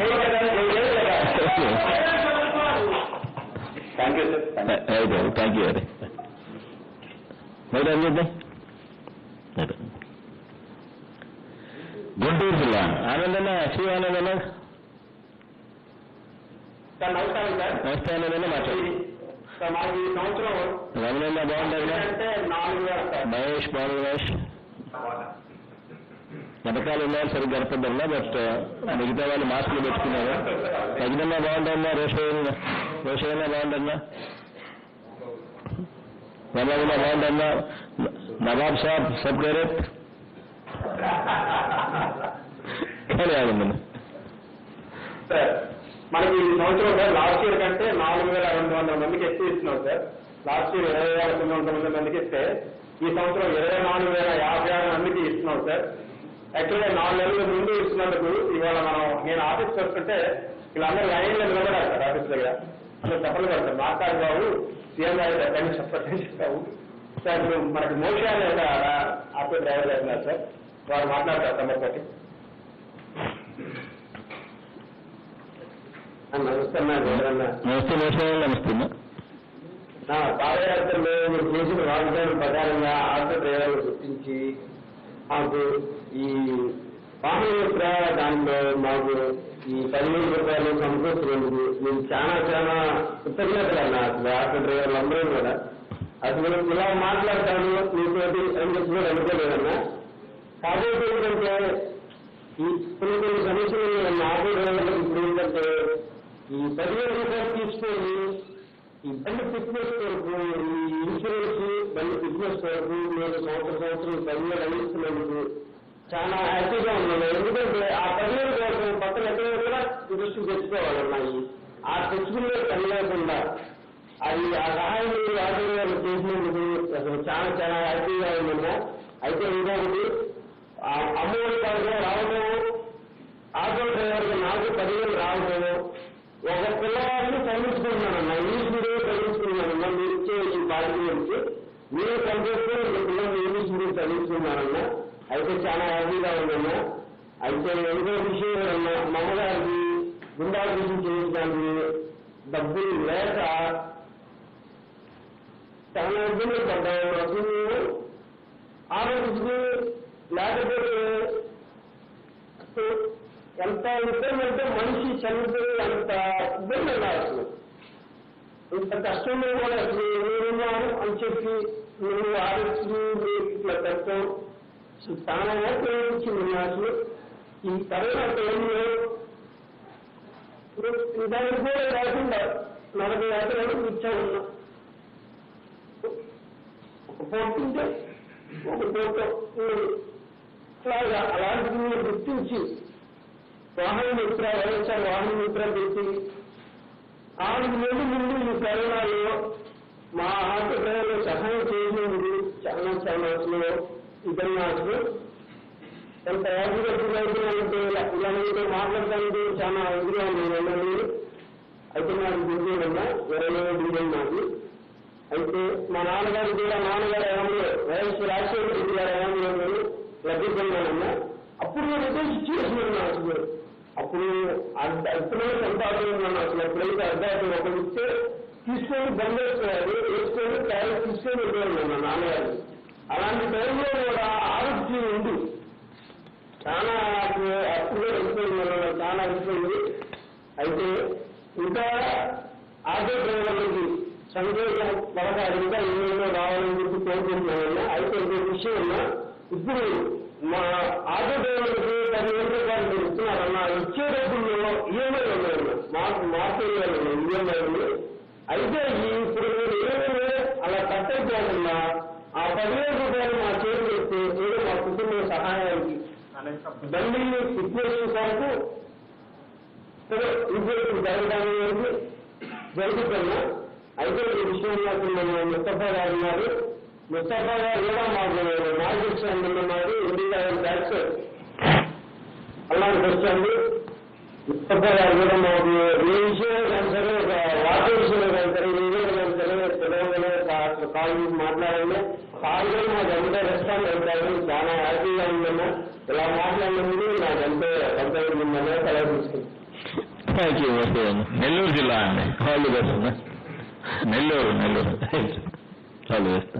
thank you sir అయితే థ్యాంక్ యూ హరి మరి ఏం చేద్దాం అయితే. గుంటూరు జిల్లా ఆనందన్న శ్రీ ఆనందన్న సార్ నమస్కారం సార్ నమస్తే ఆనందన్న మాట్లాడు సార్ మాకు ఈ సంవత్సరం రమణన్న బాగుంటారుగా అంటే నాలుగు వేల సార్ మహేష్ బాబు మహేష్ వెనకాల ఉన్నారు సరిగ్గా కనపడ్డా బట్ మిగతా వాళ్ళు మాస్కులు పెట్టుకున్నారు తగినన్నా బాగుంటుందా రోషయ్య రోషయ్యన్నా బాగుంటుందా వల్లగున్నా బాగుంటుందా నవాబ్ సాబ్ సబ్ ఖైరత్ కానీ ఆనందం సార్ మనకి ఈ సంవత్సరం సార్ లాస్ట్ ఇయర్ కంటే నాలుగు వేల రెండు వందల మందికి ఎక్కువ ఇస్తున్నాం సార్ లాస్ట్ ఇయర్ ఇరవై వేల తొమ్మిది వందల మందికి ఇస్తే ఈ సంవత్సరం ఇరవై నాలుగు వేల యాభై ఆరు మందికి ఇస్తున్నాం సార్ యాక్చువల్గా నాలుగు నెలల ముందు ఇస్తున్నందుకు ఇవాళ మనం నేను ఆఫీస్కి వస్తుంటే వీళ్ళందరూ లైన్లో నిలబడాలి సార్ ఆఫీస్ దగ్గర అందరూ చెప్పలు పడతారు మాట్లాడు బాబు సీఎం గారు చెప్పండి చెప్పండి చెప్తావు సార్ ఇప్పుడు మనకి మోషి అనే ఒక ఆటో డ్రైవర్ గారు ఉన్నారు సార్ వారు మాట్లాడతారు తమతోటి నమస్తే అన్న ఎవరన్నా నమస్తే నమస్తే నమస్తే నా పాదయాత్రలో మీరు చేసిన వాగ్దానం ప్రకారంగా ఆటో డ్రైవర్లు గుర్తించి మాకు ఈ వాహనయాత్ర దాంట్లో మాకు ఈ పదివేల రూపాయలు సమకూర్చినందుకు మేము చాలా చాలా కృతజ్ఞతలు అన్న అసలు ఆటో డ్రైవర్లు అందరూ కూడా అసలు ఇలా మాట్లాడతాను మీతోటి అని చెప్పి కూడా అనుకోలేదన్నా కాకపోతే ఏంటంటే ఈ కొన్ని కొన్ని సమస్యలు ఉన్న ఆటో డ్రైవర్లకు ఇప్పుడు ఏంటంటే ఈ పదివేల రూపాయలు తీసుకొని ఈ బండి ఫిట్నెస్ కొరకు ఈ ఇన్సూరెన్స్ బండి ఫిట్నెస్ కొరకు నేను సంవత్సరం సంవత్సరం పదివేలు అందిస్తున్నందుకు చాలా హ్యాపీగా ఉన్నాను ఎందుకంటే ఆ పదివేల కోసం పక్కన ఎక్కడ కూడా దృష్టి తెచ్చుకోవాలన్నా ఈ ఆ తెచ్చుకునే పని లేకుండా అది ఆ సహాయం ఆశీర్వాదం చేసినందుకు అసలు చాలా చాలా హ్యాపీగా ఉందన్నా అయితే ఇంకొకటి ఆ అమ్మఒడి పథకం రావడం ఆటో డ్రైవర్గా నాకు పదివేలు రావడం ఒక పిల్లవాడిని చదివించుకుంటున్నానన్నా ఇంగ్లీష్ మీడియం చదివించుకున్నానన్నా మీరు ఇచ్చే ఈ బాధ్యత గురించి మీరే పనిచేస్తే ఒక పిల్లల్ని ఇంగ్లీష్ మీడియం చదివించుకున్నానన్నా అయితే చాలా హ్యాపీగా ఉందన్నా అయితే ఇంకో విషయం అన్నా మా అమ్మగారికి గుండాభివృద్ధి చేయించడానికి డబ్బులు లేక చాలా ఇబ్బందులు పడ్డాము అసలు ఆలోచించి లేకపోతే అసలు ఎంత ఇబ్బంది అంటే మనిషి చనిపోయి అంత ఇబ్బంది ఉన్నారు అసలు ఇంత కష్టంలో కూడా అసలు నేనున్నాను అని చెప్పి నువ్వు ఆలోచించి నీకు ఇట్లా పెట్టావు అసలు చాలా వరకు ఏమిచ్చింది నాకు ఈ కరోనా టైంలో దానికి కూడా రాకుండా నలభై ఎకరాలు ఇచ్చా ఉన్నా ఒక పోతుంటే ఒక పోత అలాగా అలాంటిది మీరు గుర్తించి వాహన మిత్ర వైఎస్ఆర్ వాహన మిత్ర పెట్టి ఆమెకు ముందు ముందు ఈ కరోనాలో మా ఆటోలో సహాయం చేసినందుకు చాలా చాలా అసలు ఇదన్నా అసలు ఎంత యాభై అవుతున్నాయంటే ఇలా మీతో మాట్లాడటానికి చాలా ఇదిగా ఉన్నాను అయితే నాకు దిగ్గేదన్నా ఇరవై ఏడు దిగ్గం నాకు అయితే మా నాన్నగారు కూడా నాన్నగారు ఏమన్నా వైఎస్ రాజశేఖర రెడ్డి గారు ఏమన్నా లభ్యపడినానన్నా అప్పుడు నేను ఏదో సిచ్యువేషన్ ఉన్నా అసలు అప్పుడు అర్థమే సంపాదన అసలు ఎప్పుడైతే అర్థం ఒకటి ఇస్తే తీసుకొని బంద్ వేసుకోవాలి వేసుకొని తయారు తీసుకొని వెళ్ళాను మా నాన్నగారు అలాంటి టైంలో కూడా ఆరోగ్యం ఉంది చాలా నాకు అప్పుడే వెళ్ళిపోయింది మనం చాలా వెళ్ళిపోయింది అయితే ఇంకా ఆటో డ్రైవర్లకి సంతోషం పథకాలు ఇంకా ఎన్నెన్నో రావాలని చెప్పి కోరుకుంటున్నామన్నా అయితే ఇంకో విషయం ఉన్నా ఇప్పుడు మా ఆటో డ్రైవర్లకి పదివేల రూపాయలు మీరు ఇస్తున్నారన్నా ఇచ్చే డబ్బుల్లో ఈఎంఐ ఉన్నాయన్న మాకు మార్కెట్ ఈఎంఐ అయితే ఈ ఇప్పుడు మీరు ఏమైనా అలా కట్టకపోకుండా ఆ పదివేల రూపాయలు మా చేతులు ఇస్తే ఏదో మా కుటుంబ సహాయానికి బండి సిచ్యువేషన్ కొరకు ఇంప్రూవ్ జరగడానికి వరకు జరుగుతున్నా అయితే ఈ విషయం నాకు మన ముస్తఫా గారు ఉన్నారు ముస్తఫా గారు కూడా మాకు మార్కెట్ సంబంధం ఉన్నారు ఇండియా ట్యాక్స్ అలాంటి వచ్చాము ముస్తఫా గారు కూడా మాకు ఏ విషయంలో కానీ సరే ఒక వాటర్ విషయంలో కానీ సరే ఏ విషయంలో కానీ సరే తెలంగాణ అసలు కాల్ చేసి మాట్లాడండి కాల్ కూడా మాకు ఎంతో రెస్పాన్స్ అవుతారు చాలా హ్యాపీగా ఉందన్నా ఇలా మాట్లాడినందుకు నాకు ఎంతో సంతోషం ఉందన్నా సెలవు తీసుకుంటాను థ్యాంక్ యూ నెల్లూరు జిల్లా అండి ఆల్ ది బెస్ట్ అన్న Nellore Nellore all the best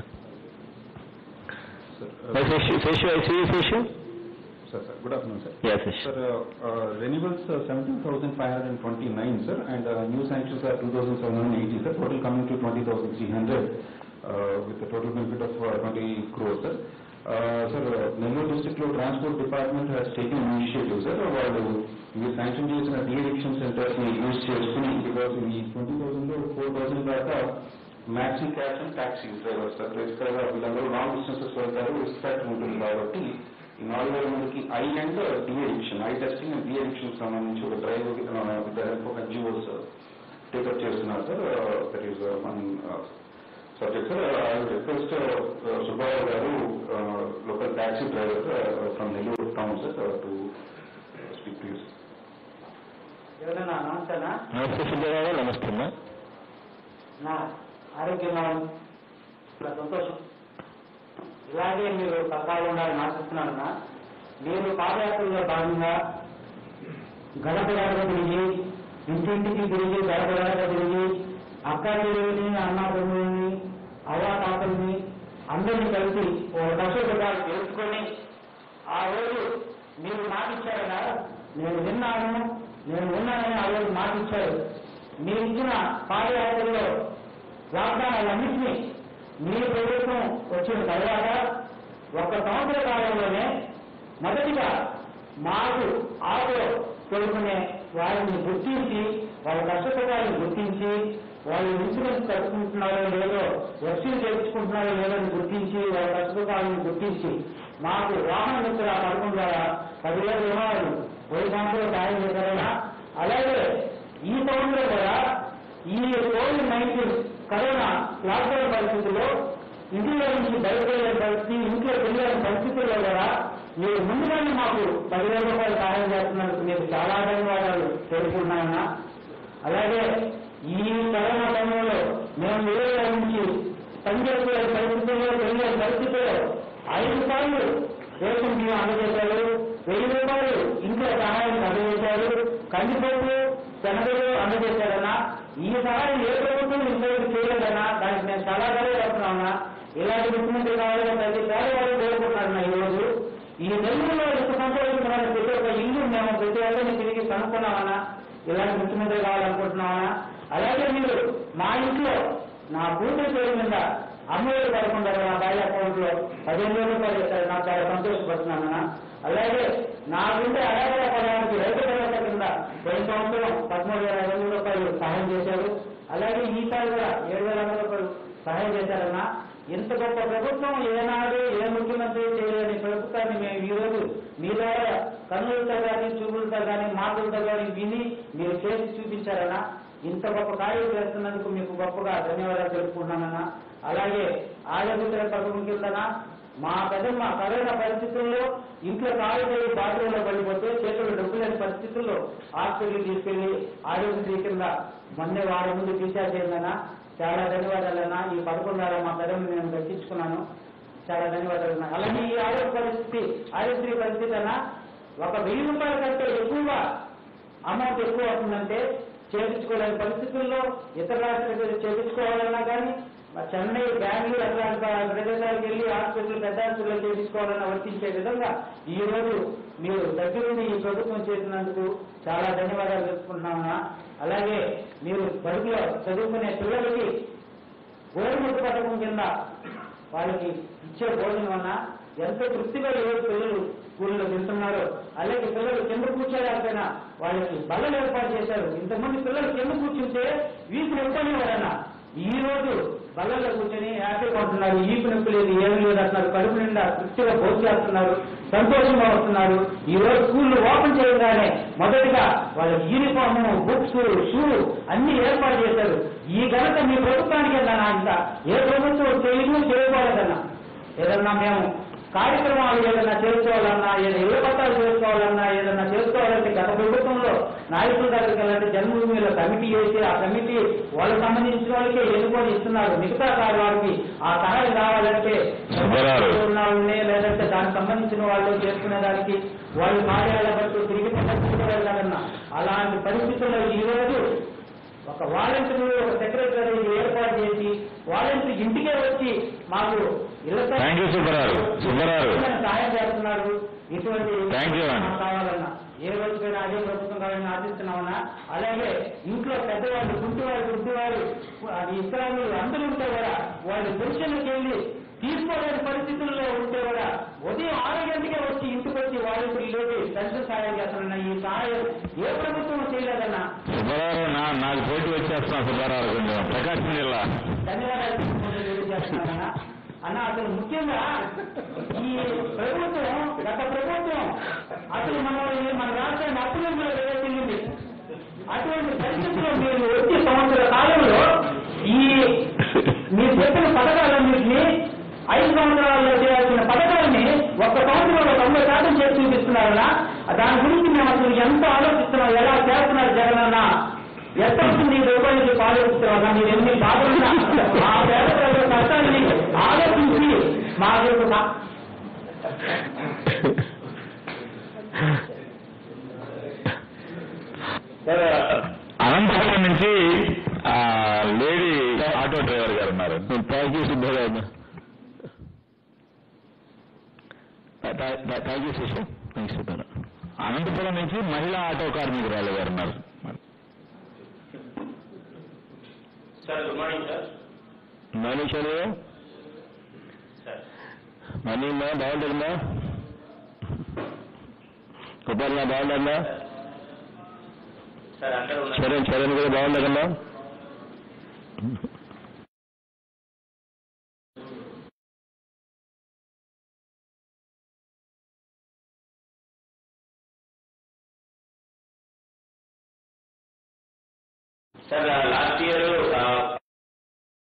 Seshu I see Seshu Sir, sir. Good afternoon, sir. Yes, yes. Sir, uh, uh, renewals uh, 17,529, sir, and uh, new sanctions are 2,780, sir, total coming to 20,300, uh, with a total benefit of uh, 20 crores, sir. Uh, Sir, uh, Nellore district లో transport department has taken initiative, sir, వాళ్ళు ఇవి sanction చేసిన de-addiction centres ని use చేసుకుని because ఈ twenty thousand లో four thousand దాకా maxi cabs and taxi drivers sir బేసికల్గా వీళ్ళందరూ లాంగ్ డిస్టెన్సెస్ వెళ్తారు రిస్క్ ఫ్యాక్టర్ ఉంటుంది కాబట్టి ఈ నాలుగు వేల మందికి eye and de-addiction eye testing and de-addiction సంబంధించి ఒక drive with help of NGOs take up చేస్తున్నారు sir that is one subject sir I request Subbarao గారు local taxi driver from Nellore town sir to speak to us ఎవరైనా నమస్తేనా నమస్తే సుబ్బారావు నమస్తే అమ్మా నా ఆరోగ్యంగా ఉంది. చాలా సంతోషం ఇలాగే మీరు పథకాలు ఉండాలని ఆశిస్తున్నానన్నా మీరు పాదయాత్రలో భాగంగా గడప గడప తిరిగి ఇంటింటికి తిరిగి గడప గడప తిరిగి అక్క చెల్లెల్ని అన్న తమ్ముల్ని అవ్వ తాతల్ని అందరినీ కలిసి ఒక దశోపకాలు తెలుసుకొని ఆ రోజు మీరు మాటిచ్చారనా నేను విన్నాను నేను విన్నానని ఆ రోజు మాటిచ్చారు మీరు ఇచ్చిన పాదయాత్రలో వాగ్దానాలన్నింటినీ మీ ప్రభుత్వం వచ్చిన తర్వాత ఒక సంవత్సర కాలంలోనే మొదటిగా మాకు ఆటో కొనుక్కునే వారిని గుర్తించి వాళ్ళ కష్టపడాలని గుర్తించి వాళ్ళు ఇన్సూరెన్స్ కట్టుకుంటున్నారో లేదో ఎఫ్సీలు చేర్చుకుంటున్నారో లేదో అని గుర్తించి వాళ్ళ కష్టపడాలని గుర్తించి మాకు వాహన మిత్ర పథకం ద్వారా పదివేల రుణాలు పోయి సంవత్సరం సాయం చేశారైనా అలాగే ఈ సంవత్సరం కూడా ఈ కోవిడ్ నైన్టీన్ కరోనా లాక్డౌన్ పరిస్థితుల్లో ఇంట్లో నుంచి బయటకు వెళ్ళే పరిస్థితి ఇంట్లో వెళ్ళని పరిస్థితుల్లో కూడా మీరు ముందుగానే మాకు పదివేల రూపాయలు సహాయం చేస్తున్నందుకు మీకు చాలా ధన్యవాదాలు తెలుపుకున్నాయన్నా అలాగే ఈ కరోనా సమయంలో మేము వేరే నుంచి పనిచేసే పరిస్థితుల్లో వెళ్ళే పరిస్థితుల్లో ఐదు సార్లు రేషన్ బియ్యం అందజేశారు వెయ్యి రూపాయలు ఇంట్లో సహాయం అందజేశారు కందిపప్పు శనగలు అందజేశారన్నా ఈ సహాయం ఏ ప్రభుత్వం ఇంతవరకు చేయలేదన్నా దానికి నేను చాలా గర్వపడుతున్నామన్నా ఇలాంటి ముఖ్యమంత్రి కావాలని ప్రతి పేదవాళ్ళు కోరుకుంటున్నారన్నా ఈ రోజు ఈ నెల్లూరులో ఎంత సంతోషించిన ప్రతి ఒక్క ఇల్లు మేము ప్రతి ఒక్కరిని తిరిగి కనుక్కున్నామన్నా ఇలాంటి ముఖ్యమంత్రి కావాలనుకుంటున్నామన్నా అలాగే మీరు మా ఇంట్లో నా కూతురు పేరు మీద అమ్మఒడి పడకుండా నా భార్య అకౌంట్ లో పదిహేను వేల రూపాయలు ఇస్తారు నాకు చాలా సంతోషపడుతున్నానన్నా అలాగే నాకుంటే అడాగడ పడడానికి రైతు భరోసా కింద పోయిన సంవత్సరం పదమూడు వేల ఐదు వందల రూపాయలు సహాయం చేశారు అలాగే ఈసారి కూడా ఏడు వేల వందల రూపాయలు సహాయం చేశారన్నా ఇంత గొప్ప ప్రభుత్వం ఏనాడు ఏ ముఖ్యమంత్రి చేయలేని ప్రభుత్వాన్ని మేము ఈ రోజు మీ ద్వారా కన్నులతో కానీ చూపులతో కానీ మాటలతో కానీ విని మీరు చేసి చూపించారన్నా ఇంత గొప్ప కార్యం చేస్తున్నందుకు మీకు గొప్పగా ధన్యవాదాలు తెలుపుకుంటున్నానన్నా అలాగే ఆరోగ్య పథకం కిందన మా పెద్దమ్మ కరోనా పరిస్థితుల్లో ఇంట్లో కాలు చేయి బాత్రూంలో పడిపోతే చేతులు డబ్బు లేని పరిస్థితుల్లో హాస్పిటల్ తీసుకెళ్లి ఆరోగ్యశ్రీ కింద మొన్నే వారం ముందు తీసేసేందన్నా చాలా ధన్యవాదాలన్నా ఈ పథకం ద్వారా మా పెద్దమ్మ నేను దర్శించుకున్నాను చాలా ధన్యవాదాలు అన్నా అలాగే ఈ ఆరోగ్య పరిస్థితి ఆరోగ్యశ్రీ పరిస్థితి అన్నా ఒక వెయ్యి రూపాయల కంటే ఎక్కువగా అమౌంట్ ఎక్కువ అవుతుందంటే చేపించుకోలేని పరిస్థితుల్లో ఇతర రాష్ట్రాలకు చేపించుకోవాలన్నా కానీ మరి చెన్నై బెంగళూరు అట్లాంటి ప్రదేశాలకు వెళ్ళి హాస్పిటల్ పెద్ద హాస్పిటల్ చేపించుకోవాలన్నా వర్తించే విధంగా ఈ రోజు మీరు దగ్గరుండి ఈ ప్రభుత్వం చేసినందుకు చాలా ధన్యవాదాలు తెలుసుకుంటున్నామన్నా అలాగే మీరు బడుగులో చదువుకునే పిల్లలకి గోరుముద్దు పథకం కింద వాళ్ళకి ఇచ్చే భోజనం వల్ల ఎంతో తృప్తిగా ఈరోజు పిల్లలు స్కూల్లో తింటున్నారు అలాగే పిల్లలు కింద కూర్చోలేకపోయినా వాళ్ళకి బల్లలు ఏర్పాటు చేశారు ఇంతమంది పిల్లలు కింద కూర్చుంటే వీపు నొప్పనేవారన్న ఈ రోజు బల్లల్లో కూర్చొని హ్యాపీగా ఉంటున్నారు ఈపు నొప్పి లేదు ఏమీ లేదు అంటున్నారు కడుపు నిండా తృప్తిగా భోజనం చేస్తున్నారు సంతోషంగా వస్తున్నారు ఈ రోజు స్కూల్ ఓపెన్ చేయగానే మొదటిగా వాళ్ళకి యూనిఫామ్ బుక్స్ షూ అన్ని ఏర్పాటు చేశారు ఈ ఘనత మీ ప్రభుత్వానికి వెళ్ళానా ఇంకా ఏ ప్రభుత్వం చేయదు చేయకూడదన్నా ఏదన్నా మేము కార్యక్రమాలు ఏదైనా చేసుకోవాలన్నా ఏదైనా ఇళ్ల పట్టాలు చేసుకోవాలన్నా ఏదైనా చేసుకోవాలంటే గత ప్రభుత్వంలో నాయకుల దగ్గరికి వెళ్ళాలంటే జన్మభూమిలో కమిటీ వేసి ఆ కమిటీ వాళ్ళకి సంబంధించిన వాళ్ళకే ఎన్నుకొని ఇస్తున్నారు మిగతా కాదు వారికి ఆ సహాయం కావాలంటే సుబ్బారావు. ఉన్న వాళ్ళని లేదంటే దానికి సంబంధించిన వాళ్ళు చేసుకునే దానికి వాళ్ళు కార్యాలయ పట్టు తిరిగి వెళ్ళాలన్నా అలాంటి పరిస్థితుల్లో ఈ రోజు ఒక వాలంటీర్ ఒక సెక్రటరీ ఏర్పాటు చేసి వాలంటీర్ ఇంటికే వచ్చి మాకు ఇళ్ల Thank you, సుబ్బారావు. సుబ్బారావు. సహాయం చేస్తున్నారు ఇటువంటి Thank you, అన్న. మాకు కావాలన్నా ఏ రోజుకైనా అదే ప్రభుత్వం కావాలని ఆశిస్తున్నామన్నా అలాగే ఇంట్లో పెద్దవాళ్ళు గుంటివారు గుడ్డివారు అది ఇస్లామీలు అందరూ ఉంటే కూడా వాళ్ళు పెన్షన్కి వెళ్ళి తీసుకోలేని పరిస్థితుల్లో ఉంటే కూడా ఉదయం ఆరు గంటకే వచ్చి ఇంటికి వచ్చి వాలంటీర్లు లేపి పెన్షన్ సహాయం చేస్తున్నా ఈ సహాయం ఏ ప్రభుత్వం చేయలేదన్నా సుబ్బారావు నా నాకు పోటీ వచ్చేస్తున్నా సుబ్బారావు కొంచెం ప్రకాశం జిల్లా ధన్యవాదాలు తెలియజేస్తున్నానన్నా అన్న అసలు ముఖ్యంగా ఈ ప్రభుత్వం గత ప్రభుత్వం అసలు మన మన రాష్ట్రాన్ని అప్పులంలో వెళ్ళింది అటువంటి పరిస్థితుల్లో మీరు వచ్చే సంవత్సర కాలంలో ఈ మీరు చెప్పిన పథకాలన్నింటినీ ఐదు సంవత్సరాల్లో చేయాల్సిన పథకాలని ఒక్క సంవత్సరంలో తొంభై శాతం చేసి చూపిస్తున్నారన్నా దాని గురించి మేము అసలు ఎంత ఆలోచిస్తున్నాం ఎలా చేస్తున్నారు జగన్ అన్న ఎంత వస్తుంది ఈ రూపాయలకి ఆలోచిస్తున్నారా మీరు ఎన్ని బాధలున్నా మా పేద ప్రజల కష్టాన్ని ఆలోచించి మా యొక్క కా- అనంతపురం నుంచి ఆ, లేడీ ఆటో డ్రైవర్ గారు ఉన్నారు thank you Subbarao thank you sister thank you Subbarao Anantapuram నుంచి మహిళా ఆటో కార్మికురాలు గారు ఉన్నారు సార్ గుడ్ మార్నింగ్ సార్ మనీషాలు సార్ మనీమా బాగుంటుందా సుబ్బన్న బాగుంటుందా సార్ అందరూ ఉన్నారు చరణ్ చరణ్ కూడా బాగుండదమ్మా సార్ లాస్ట్ ఇయర్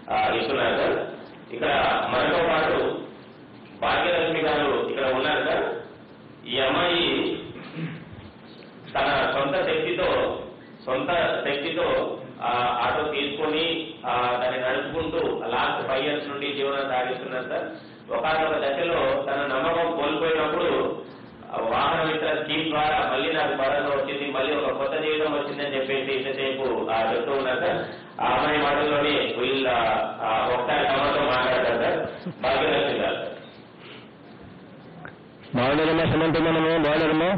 ఆ, ఇస్తున్నారు సార్ ఇక్కడ మనతో పాటు భాగ్యలక్ష్మి గారు ఇక్కడ ఉన్నారు సార్ ఈ అమ్మాయి తన సొంత శక్తితో సొంత శక్తితో ఆ, ఆటో తీసుకొని ఆ, దాన్ని నడుపుకుంటూ లాస్ట్ ఫైవ్ ఇయర్స్ నుండి జీవనం సాగిస్తున్నారు సార్ ఒకనొక దశలో తన నమ్మకం కోల్పోయినప్పుడు ఆ, వాహన మిత్ర స్కీమ్ ద్వారా మళ్ళీ నాకు భరోసా వచ్చింది మళ్ళీ ఒక కొత్త జీవితం వచ్చిందని చెప్పేసి ఇంతసేపు ఆ, చెప్తూ ఉన్నారు సార్ ఆ అమ్మాయి మాటల్లోనే వీళ్ళ ఆ, ఒకసారి తమతో మాట్లాడతారు సార్ భాగ్యలక్ష్మి గారు సార్ బాగున్నారమ్మా సమంత మనము బాగున్నారమ్మా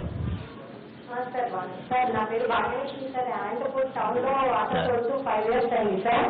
సార్ బాగుంది సార్ నా పేరు భాగ్యలక్ష్మి సార్ అనంతపూర్ టౌన్ లో ఆటో తోలుతూ ఫైవ్ ఇయర్స్ అయింది సార్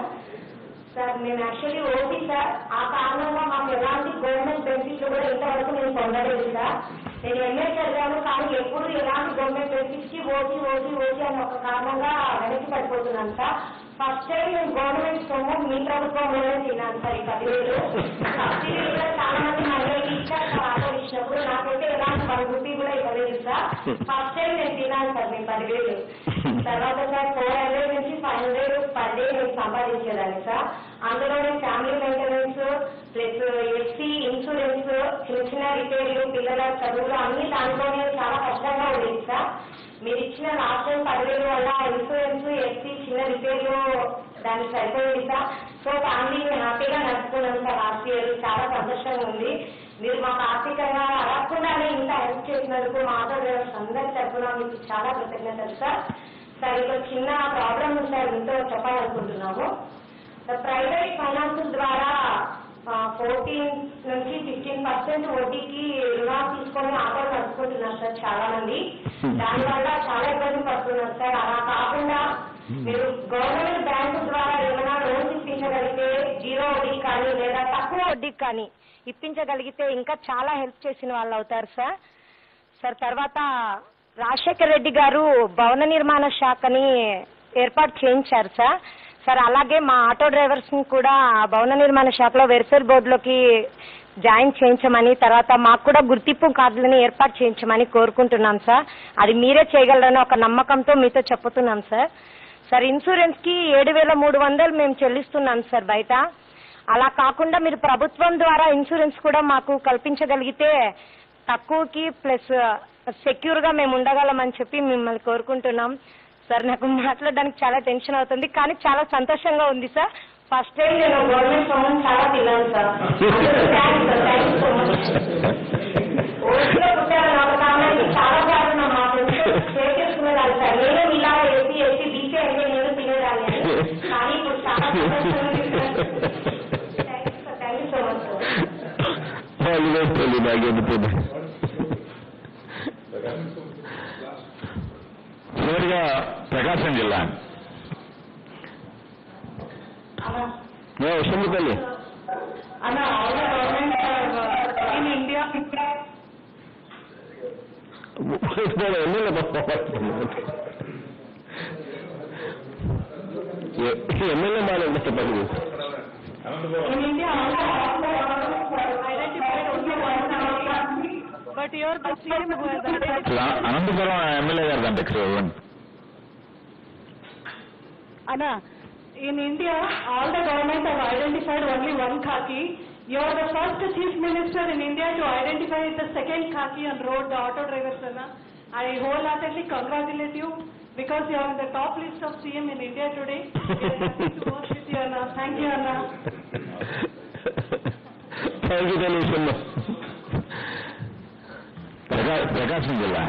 సార్ మేము యాక్చువల్లీ ఓటీ సార్ ఆ కారణంగా మాకు ఎలాంటి గవర్నమెంట్ బెనిఫిట్లు కూడా ఇంతవరకు నేను పొందలేదు సార్ నేను ఎంఏ చదివాను కానీ ఎప్పుడు ఎలాంటి గవర్నమెంట్ బెనిఫిట్స్ కి ఓటీ ఓటీ ఓటీ అని ఒక కారణంగా వెనక్కి పడిపోతున్నాను సార్ ఫస్ట్ టైం నేను గవర్నమెంట్ సొమ్ము మీ ప్రభుత్వంలోనే తిన్నాను సార్ ఈ పదివేలు సబ్సిడీ కూడా చాలా మంది మహిళలకి ఇచ్చారు సార్ ఆటో ఇచ్చినప్పుడు నాకైతే ఎలాంటి వన్ రూపీ కూడా ఇవ్వలేదు సార్ ఫస్ట్ టైం నేను తిన్నాను సార్ మీ పదివేలు తర్వాత సార్ ఫోర్ హండ్రెడ్ నుంచి ఫైవ్ హండ్రెడ్ పర్ డే నేను సంపాదించేదాన్ని సార్ అందులోనే family maintenance plus SC insurance చిన్న చిన్న రిపేర్లు పిల్లల చదువులు అన్ని దాంట్లోనే చాలా కష్టంగా ఉండేది సార్ మీరు ఇచ్చిన లాస్ట్ టైం పదివేలు వల్ల ఇన్సూరెన్స్ ఎస్సీ చిన్న రిపేర్లు దానికి సరిపోయింది సార్ సో ఫ్యామిలీని హ్యాపీగా నడుపుకున్నాం సార్ లాస్ట్ ఇయర్ చాలా సంతోషంగా ఉంది మీరు మాకు ఆర్థికంగా అడగకుండానే ఇంత హెల్ప్ చేసినందుకు మా ఆటో డ్రైవర్స్ అందరి తరఫున మీకు చాలా కృతజ్ఞతలు సార్ సార్ ఇక్కడ చిన్న ప్రాబ్లం ఉంది సార్ మీతో చెప్పాలనుకుంటున్నాము ప్రైవేట్ ఫైనాన్స్ ద్వారా ఫోర్టీన్ నుంచి ఫిఫ్టీన్ పర్సెంట్ వడ్డీకి రుణాలు తీసుకొని ఆటోలు నడుపుకుంటున్నారు సార్ చాలా మంది దానివల్ల చాలా ఇబ్బంది పడుతున్నారు సార్ అలా కాకుండా మీరు గవర్నమెంట్ బ్యాంకు ద్వారా ఏమైనా లోన్స్ ఇప్పించగలిగితే జీరో వడ్డీ కానీ లేదా తక్కువ వడ్డీకి కానీ ఇప్పించగలిగితే ఇంకా చాలా హెల్ప్ చేసిన వాళ్ళు అవుతారు సార్ సార్ తర్వాత రాజశేఖర్ రెడ్డి గారు భవన నిర్మాణ శాఖని ఏర్పాటు చేయించారు సార్ సార్ అలాగే మా ఆటో డ్రైవర్స్ ని కూడా భవన నిర్మాణ శాఖలో వెల్ఫేర్ బోర్డులోకి జాయిన్ చేయించమని తర్వాత మాకు కూడా గుర్తింపు కార్డులని ఏర్పాటు చేయించమని కోరుకుంటున్నాం సార్ అది మీరే చేయగలరని ఒక నమ్మకంతో మీతో చెప్పుతున్నాం సార్ సార్ ఇన్సూరెన్స్ కి ఏడు వేల మూడు వందలు మేము చెల్లిస్తున్నాం సార్ బయట అలా కాకుండా మీరు ప్రభుత్వం ద్వారా ఇన్సూరెన్స్ కూడా మాకు కల్పించగలిగితే తక్కువకి ప్లస్ సెక్యూర్ గా మేము ఉండగలమని చెప్పి మిమ్మల్ని కోరుకుంటున్నాం సార్ నాకు మాట్లాడడానికి చాలా టెన్షన్ అవుతుంది కానీ చాలా సంతోషంగా ఉంది సార్ ఫస్ట్ టైం నేను గవర్నమెంట్ సొమ్ము చాలా తిన్నాను sir thanks sir thank so much ఓట్లో పుట్టారని ఒక కారణానికి చాలా సార్లు నా మా ఫ్రెండ్స్ షేర్ చేసుకునేదాన్ని సార్ నేను ఇలా ఏసీ ఏసీ బీసీ అంటే నేను తినేదాన్ని అని. కానీ ఇప్పుడు చాలా సంతోషంగా ఉంది sir thank you sir thank you so much sir వాళ్ళు వేస్తుంది భాగ్యవతి చివరిగా ప్రకాశం జిల్లా ఏ, వస్తుంది తల్లి అన్న all the government in India MLA MLA మాట్లాడితే చెప్పండి In India, all the governments have identified only one country, but you're the CM who has identified. ఇలా అనంతపురం ఎమ్మెల్యే గారు కంటే ఇవ్వండి Anna, in India, all the governments have identified only one khaki. You're the first chief minister in India to identify the second khaki on road, the auto drivers, Anna. I wholeheartedly congratulate you because you're on the top list of CM in India today. We're happy to work with you, Anna. Thank you, Anna. Thank you తల్లి విషయంలో ప్రకా- ప్రకాశం జిల్లా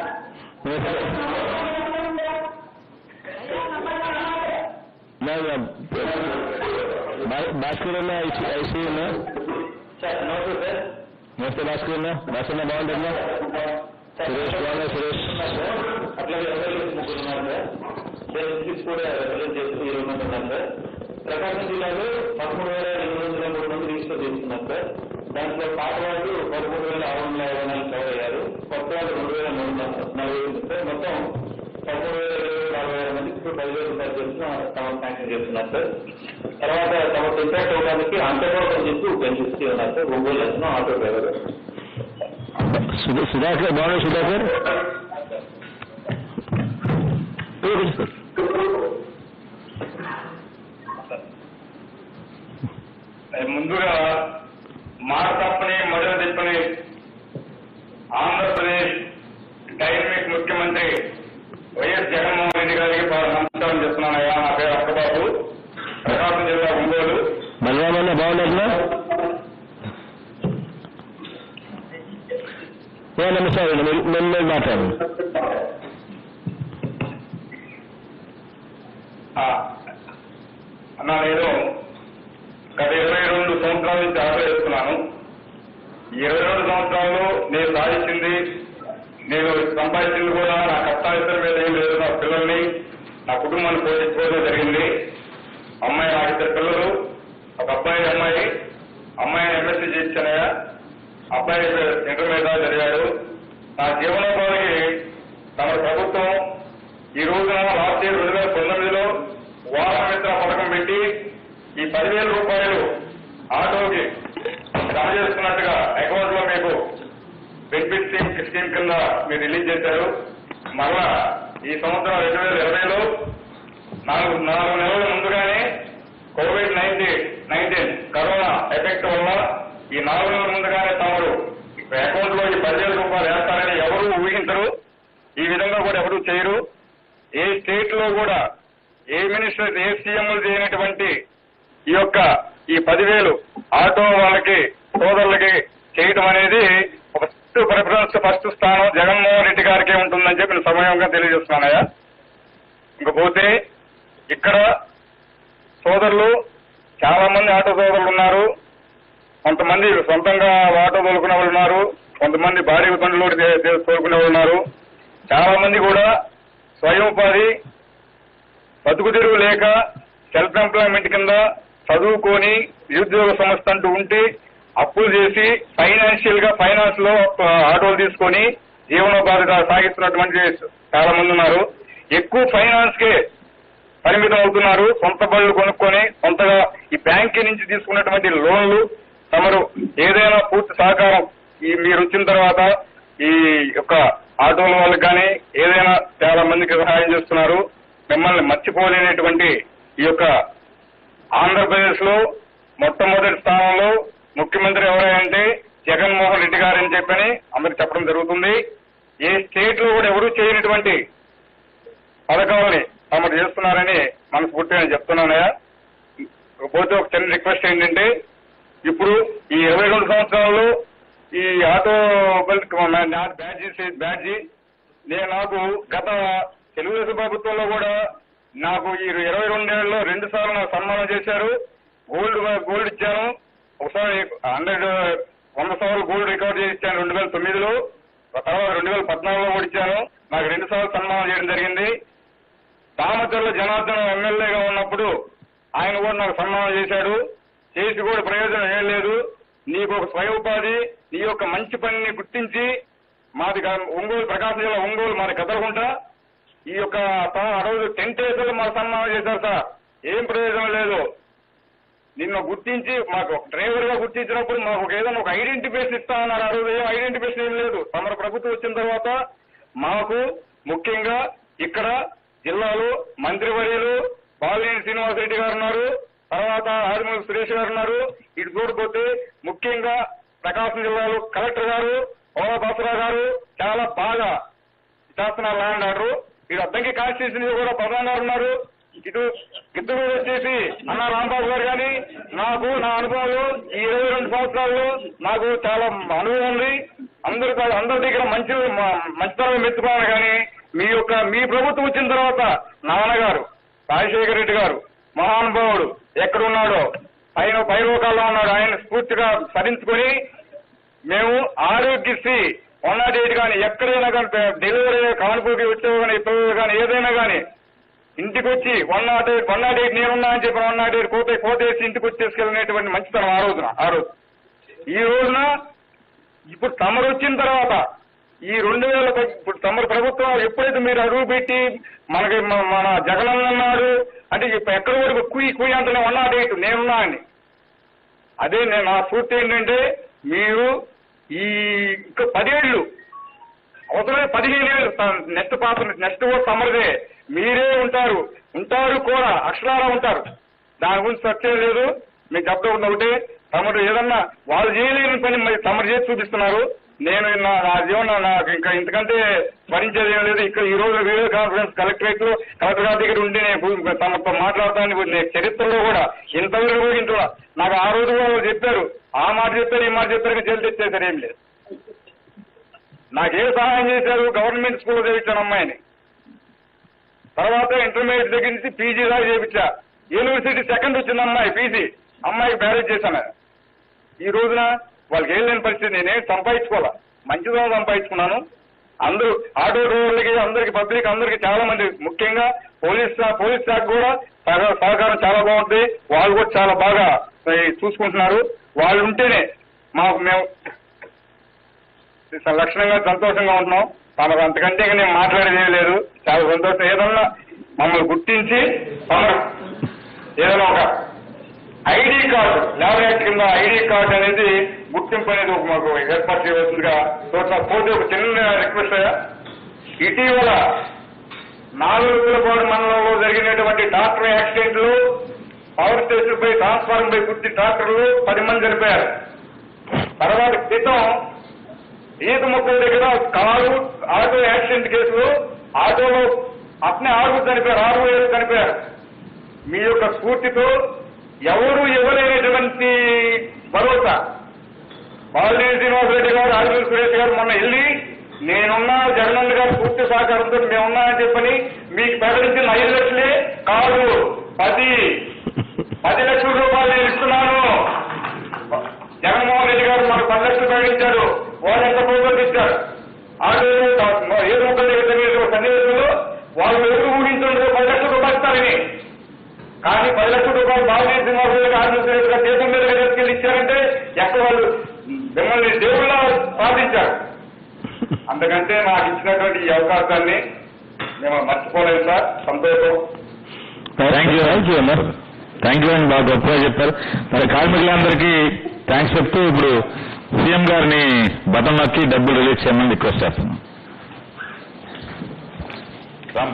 భాస్కర్ అన్న I see I see ఉన్నా sir నమస్తే sir నమస్తే భాస్కర్ అన్న భాస్కర్ అన్న బాగుంటుందా సురేష్ బాగున్నా సురేష్ అట్లాగే ఎవరు ముగ్గురు ఉన్నారు సార్ సేల్స్ కూడా రిప్రజెంట్ చేస్తూ ఇరవై మంది ఉన్నారు సార్ ప్రకాశం జిల్లాలో పదమూడు వేల ఎనిమిది వందల మూడు మంది రిజిస్టర్ చేసుకున్నారు సార్ దాంట్లో పాత వాళ్ళు పదమూడు వేల ఆరు వందల యాభై నాలుగు కవర్ అయ్యారు కొత్త వాళ్ళు రెండు వేల మూడు వందల నలభై ఉంది సార్ మొత్తం పదమూడు వేల ఇరవై నలభై వేల మందికి ఇప్పుడు పదివేల రూపాయలు చేస్తున్న తమ శాంక్షన్ చేస్తున్నారు సార్ తర్వాత తమకు ఇంపాక్ట్ అవడానికి అంతర్గతం చెప్పి పెంచిస్తూ ఉన్నారు సార్ ఒంగోలు వెళ్తున్నాం ఆటో డ్రైవర్ సుధా- సుధాకర్ బాగున్నా సుధాకర్ ఏ, కొంచెం సార్. ముందుగా మాట తప్పని మొదలు తిప్పని ఆంధ్రప్రదేశ్ డైనమిక్ ముఖ్యమంత్రి వైఎస్ జగన్మోహన్ రెడ్డి గారికి నమస్కారం చేస్తున్నానయ్యా నా పేరు అక్కబాబు ప్రకాశం జిల్లా ఒంగోలు బలరామన్న బాగున్నారా ఏ నమస్కారం అండి మీరు మీరు మీరు మాట్లాడండి ఆ, అన్నా నేను గత ఇరవై రెండు సంవత్సరాల నుంచి ఆటో వేస్తున్నాను ఈ ఇరవై రెండు సంవత్సరాల్లో నేను సాధించింది నేను సంపాదించింది కూడా నా కష్టాలిద్దరి మీద ఏం లేదు నా పిల్లల్ని నా కుటుంబాన్ని పోషించుకోవడం జరిగింది అమ్మాయి నాకు ఇద్దరు పిల్లలు ఒక అబ్బాయి అమ్మాయి అమ్మాయిని ఎంఎస్సీ చేయించానయ్యా అబ్బాయి ఇంటర్ మీద చదివాడు నా జీవనోపాధికి తమ ప్రభుత్వం ఈ రోజున లాస్ట్ ఇయర్ రెండు వేల పంతొమ్మిదిలో వారమిత్ర పథకం పెట్టి ఈ పదివేల రూపాయలు ఆటోకి జమ చేస్తున్నట్టుగా అకౌంట్ లో మీకు బెనిఫిట్ స్కీమ్ స్కీమ్ కింద మీరు రిలీజ్ చేశారు మరలా ఈ సంవత్సరం రెండు వేల ఇరవైలో నాలుగు నాలుగు నెలల ముందుగానే covid nineteen nineteen corona effect వల్ల ఈ నాలుగు నెలల ముందుగానే తమరు అకౌంట్ లో ఈ పదివేల రూపాయలు వేస్తారని ఎవరు ఊహించరు ఈ విధంగా కూడా ఎవరు చేయరు ఏ స్టేట్ లో కూడా ఏ మినిస్టర్ ఏ సీఎంలు చేయనటువంటి ఈ యొక్క ఈ పదివేలు ఆటో వాళ్ళకి సోదరులకి చేయటం అనేది ఒక ఫస్ట్ ప్రిఫరెన్స్ ఫస్ట్ స్థానం జగన్మోహన్ రెడ్డి గారికే ఉంటుందని చెప్పి నేను సమయంగా తెలియజేస్తున్నానయ్యా ఇంకపోతే ఇక్కడ సోదరులు చాలా మంది ఆటో సోదరులు ఉన్నారు కొంతమంది సొంతంగా ఆటో తోలుకునే వాళ్ళు ఉన్నారు కొంతమంది భారీ బండ్లు తోలుకునే వాళ్ళు ఉన్నారు చాలా మంది కూడా స్వయం ఉపాధి బతుకు తెరువు లేక సెల్ఫ్ ఎంప్లాయ్మెంట్ కింద చదువుకొని నిరుద్యోగ సంస్థ అంటూ ఉంటే అప్పులు చేసి ఫైనాన్షియల్ గా ఫైనాన్స్ లో ఆ, ఆటోలు తీసుకొని జీవనోపాధి సాగిస్తున్నటువంటి చాలా మంది ఉన్నారు ఎక్కువ ఫైనాన్స్ కే పరిమితం అవుతున్నారు సొంత బళ్ళు కొనుక్కొని సొంతగా ఈ బ్యాంక్ నుంచి తీసుకున్నటువంటి లోన్లు తమరు ఏదైనా పూర్తి సహకారం ఈ మీరు వచ్చిన తర్వాత ఈ యొక్క ఆటోల వాళ్ళకి కానీ ఏదైనా చాలా మందికి సహాయం చేస్తున్నారు మిమ్మల్ని మర్చిపోలేనటువంటి ఈ యొక్క ఆంధ్రప్రదేశ్ లో మొట్టమొదటి స్థానంలో ముఖ్యమంత్రి ఎవరంటే జగన్మోహన్ రెడ్డి గారు అని చెప్పని అందరికి చెప్పడం జరుగుతుంది ఏ స్టేట్ లో కూడా ఎవరూ చేయనటువంటి పథకాలని తమరు చేస్తున్నారని మనస్ఫూర్తిగా నేను చెప్తున్నానయ్యా పోతే ఒక చిన్న రిక్వెస్ట్ ఏంటంటే ఇప్పుడు ఈ ఇరవై రెండు సంవత్సరాల్లో ఈ ఆటో బ్యాడ్జీ బ్యాడ్జీ నేను నాకు గత తెలుగుదేశం ప్రభుత్వంలో కూడా నాకు ఈ ఇరవై రెండేళ్లలో రెండు సార్లు నాకు సన్మానం చేశారు గోల్డ్ గోల్డ్ ఇచ్చాను ఒకసారి హండ్రెడ్ వంద సార్లు గోల్డ్ రికవర్ చేసి ఇచ్చాను రెండు వేల తొమ్మిదిలో తర్వాత రెండు వేల పద్నాలుగులో కూడా ఇచ్చాను నాకు రెండు సార్లు సన్మానం చేయడం జరిగింది దామచర్ల జనార్దన్ ఎమ్మెల్యేగా ఉన్నప్పుడు ఆయన కూడా నాకు సన్మానం చేశాడు చేసి కూడా ప్రయోజనం ఏం లేదు నీకు ఒక స్వయం ఉపాధి నీ యొక్క మంచి పనిని గుర్తించి మాది గా- ఒంగోలు ప్రకాశం జిల్లా ఒంగోలు మాది కదలకుంటా ఈ యొక్క తా- ఆ రోజు టెంట్ వేసులు మాకు సన్మానం చేశారు సార్ ఏం ప్రయోజనం లేదు నిన్ను గుర్తించి మాకు డ్రైవర్ గా గుర్తించినప్పుడు మాకు ఒక ఏదైనా ఒక ఐడెంటిఫికేషన్ ఇస్తా అన్నారు ఆ రోజు ఏం ఐడెంటిఫికేషన్ ఏం లేదు తమరు ప్రభుత్వం వచ్చిన తర్వాత మాకు ముఖ్యంగా ఇక్కడ జిల్లాలో మంత్రివర్యులు బాలినేని శ్రీనివాసరెడ్డి గారు ఉన్నారు తర్వాత ఆదిమూల సురేష్ గారు ఉన్నారు ఇటు చూడకపోతే ముఖ్యంగా ప్రకాశం జిల్లాలో కలెక్టర్ గారు ఓవా బాసరావు గారు చాలా బాగా చేస్తున్నారు ల్యాండ్ ఆర్డర్ ఇటు అద్దంకి కాన్స్టిట్యూషన్ కూడా ప్రధాన గారు ఉన్నారు ఇటు గిద్దరు వచ్చేసి అన్న రాంబాబు గారు కానీ నాకు నా అనుభవాలు ఈ ఇరవై రెండు సంవత్సరాల్లో నాకు చాలా అనుభవం ఉంది అందరి అందరి దగ్గర మంచి మ- మంచితనం మెచ్చుకోవాలి కానీ మీ యొక్క మీ ప్రభుత్వం వచ్చిన తర్వాత నాన్నగారు రాజశేఖర రెడ్డి గారు మహానుభావుడు ఎక్కడున్నాడో పైన పైలోకాల్లో ఉన్నాడు ఆయన స్ఫూర్తిగా సరించుకొని మేము ఆరోగ్యశ్రీ వన్ నాట్ ఎయిట్ కానీ ఎక్కడైనా కానీ డెలివరీ కానుకకి వచ్చేవి కానీ పిల్లలు కానీ ఏదైనా కానీ ఇంటికి వచ్చి one nought eight one nought eight నేనున్నా అని చెప్పి వన్ నాట్ ఎయిట్ కోట కోటేసి ఇంటికి వచ్చి తీసుకెళ్ళినటువంటి మంచితనం ఆ రోజున ఆ రోజు ఈ రోజున ఇప్పుడు తమరు వచ్చిన తర్వాత ఈ రెండు వేల ప- ఇప్పుడు తమరు ప్రభుత్వం ఎప్పుడైతే మీరు అడుగు పెట్టి మనకి మ- మన జగనన్న ఉన్నాడు అంటే ఇప్పుడు ఎక్కడి వరకు కుయి కుయి అంటేనే వన్ నాట్ ఎయిట్ నేనున్నా అని అదే నేను నా సూట్ ఏంటంటే మీరు ఈ ఇంకా పదేళ్ళు అవసరమే పదిహేను ఏళ్ళు నెక్స్ట్ పాత్ర నెక్స్ట్ కూడా తమరిదే మీరే ఉంటారు ఉంటారు కూడా అక్షరాలా ఉంటారు దాని గురించి సత్యం లేదు మీకు చెప్పడం ఒకటే తమరు ఏదన్నా వాళ్ళు చేయలేని పని మరి తమరు చేసి చూపిస్తున్నారు నేను నా నా జీవన నాకు ఇంకా ఇంతకంటే భరించేది ఏం లేదు ఇక్కడ ఈ రోజు వీడియో కాన్ఫరెన్స్ కలెక్టరేట్ లో కలెక్టర్ గారి దగ్గర ఉండి నేను పు- తమతో మాట్లాడతాను నేను చరిత్రలో కూడా ఇంతవరకు కూడా ఇంట్లో నాకు ఆ రోజు కూడా వాళ్ళు చెప్పారు ఆ మాట చెప్పారు ఈ మాట చెప్పారు కానీ జైలు తెచ్చేసారు ఏం లేదు నాకే సహాయం చేశారు గవర్నమెంట్ స్కూల్లో చదివించాను అమ్మాయిని తర్వాత ఇంటర్మీడియట్ దగ్గర నుంచి పీజీ దాకా చేయించా యూనివర్సిటీ సెకండ్ వచ్చింది అమ్మాయి పీజీ అమ్మాయికి మ్యారేజ్ చేశాను ఈ రోజున వాళ్ళకి ఏం లేని పరిస్థితి నేనేం సంపాదించుకోవాలా మంచిగా సంపాదించుకున్నాను అందరూ ఆటో డ్రైవర్లకి అందరికి పబ్లిక్ అందరికి చాలా మంది ముఖ్యంగా పోలీస్ శా- పోలీస్ శాఖ కూడా సహ- సహకారం చాలా బాగుంటుంది వాళ్ళు కూడా చాలా బాగా ఈ, చూసుకుంటున్నారు వాళ్ళు ఉంటేనే మాకు మేము లక్షణంగా సంతోషంగా ఉంటున్నాం తమకు అంతకంటే ఇక నేను మాట్లాడేది ఏమీ లేదు చాలా సంతోషం ఏదన్నా మమ్మల్ని గుర్తించి తమరు ఏదైనా ఒక ఐడి కార్డు లేబర్ యాక్ట్ కింద ఐడి కార్డు అనేది గుర్తింపు అనేది ఒక మాకు ఏర్పాటు చేయవలసిందిగా చూసిన పోతే ఒక చిన్న రిక్వెస్ట్ అయ్యా ఇటీవల నాలుగులపాడు మండలంలో జరిగినటువంటి డాక్టర్ యాక్సిడెంట్లు పవర్ స్టేషన్ పై ట్రాన్స్ఫార్మర్ పై గుర్తి డాక్టర్లు పది మంది చనిపోయారు తర్వాత క్రితం ఈత ముక్కల దగ్గర కారు ఆటో యాక్సిడెంట్ కేసులో ఆటోలో అట్నే ఆరుగురు చనిపోయారు ఆరుగురు ఏడు చనిపోయారు మీ యొక్క స్ఫూర్తితో ఎవరు ఇవ్వలేనటువంటి భరోసా బాలినేని శ్రీనివాసరెడ్డి గారు ఆదిత్య సురేష్ గారు మొన్న వెళ్ళి నేనున్నా జగనన్న గారు పూర్తి సహకారంతో మేమున్నామని చెప్పని మీకు ప్రకటించిన ఐదు లక్షలే కాదు పది పది లక్షల రూపాయలు నేను ఇస్తున్నాను జగన్మోహన్ రెడ్డి గారు మనకు పది లక్షలు ప్రకటించారు వాళ్ళు ఎంత ప్రోగ్రాం ఇచ్చారు ఆటో ఏదో ఒక సన్నివేశంలో వాళ్ళు ఎదురు ఊహించండి పది లక్షల రూపాయలు ఇస్తారని కానీ పది లక్షల రూపాయలు బాలనేని శ్రీనివాసరెడ్డి ఆదిత్య గారు దేశం మీద తీసుకెళ్ళి ఇచ్చారంటే ఎక్కడ వాళ్ళు మిమ్మల్ని దేవుళ్ళ సాధించారు అందుకంటే నాకు ఇచ్చినటువంటి ఈ అవకాశాన్ని మేము మర్చిపోలేదు సార్ సంతోషం థ్యాంక్ యూ థ్యాంక్ యూ అన్న థ్యాంక్ యూ అండి బాగా గొప్పగా చెప్పారు మరి కార్మికులందరికీ థ్యాంక్స్ చెప్తూ ఇప్పుడు సీఎం గారిని బటన్ నొక్కి డబ్బులు రిలీజ్ చేయమని రిక్వెస్ట్ చేస్తున్నాం రామ్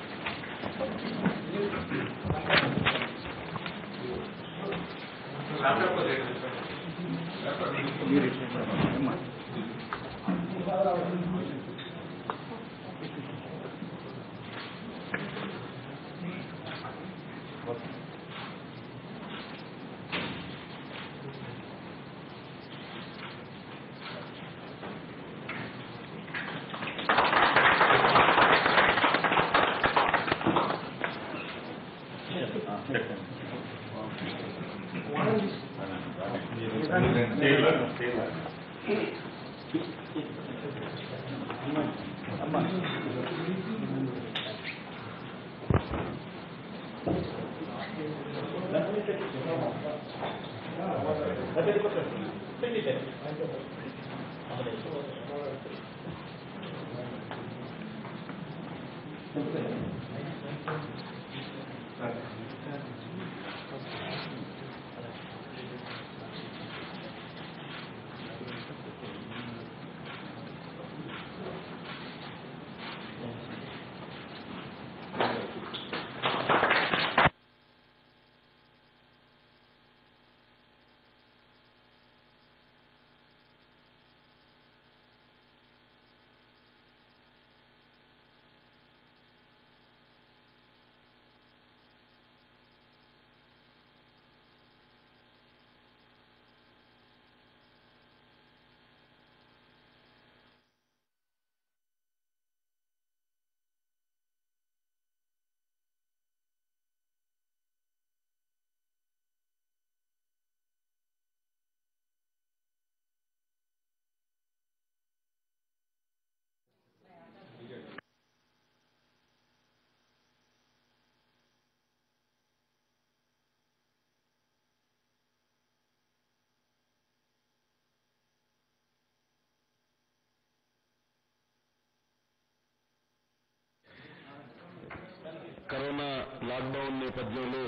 కరోనా లాక్డౌన్ నేపథ్యంలో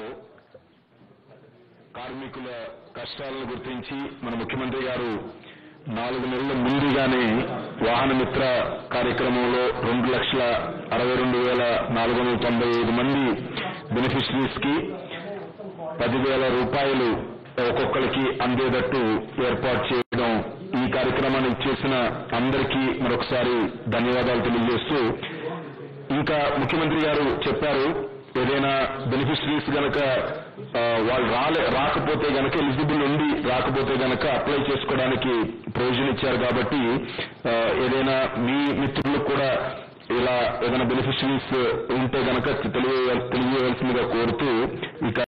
కార్మికుల కష్టాలను గుర్తించి మన ముఖ్యమంత్రి గారు నాలుగు నెలల ముందుగానే వాహన మిత్ర కార్యక్రమంలో రెండు లక్షల అరవై రెండు వేల నాలుగు వందల తొంభై ఐదు మంది బెనిఫిషరీస్ కి పదివేల రూపాయలు ఒక్కొక్కరికి అందేటట్టు ఏర్పాటు చేయడం ఈ కార్యక్రమాన్ని చేసిన అందరికీ మరొకసారి ధన్యవాదాలు తెలియజేస్తూ ఇంకా ముఖ్యమంత్రి గారు చెప్పారు ఏదైనా బెనిఫిషరీస్ గనక ఆ, వాళ్ళు రాలే రాకపోతే గనక ఎలిజిబుల్ ఉండి రాకపోతే గనక అప్లై చేసుకోవడానికి ప్రొవిజన్ ఇచ్చారు కాబట్టి ఆ, ఏదైనా మీ మిత్రులకు కూడా ఇలా ఏదైనా బెనిఫిషరీస్ ఉంటే గనక తెలియ తెలియజేయవలసిందిగా కోరుతూ ఈ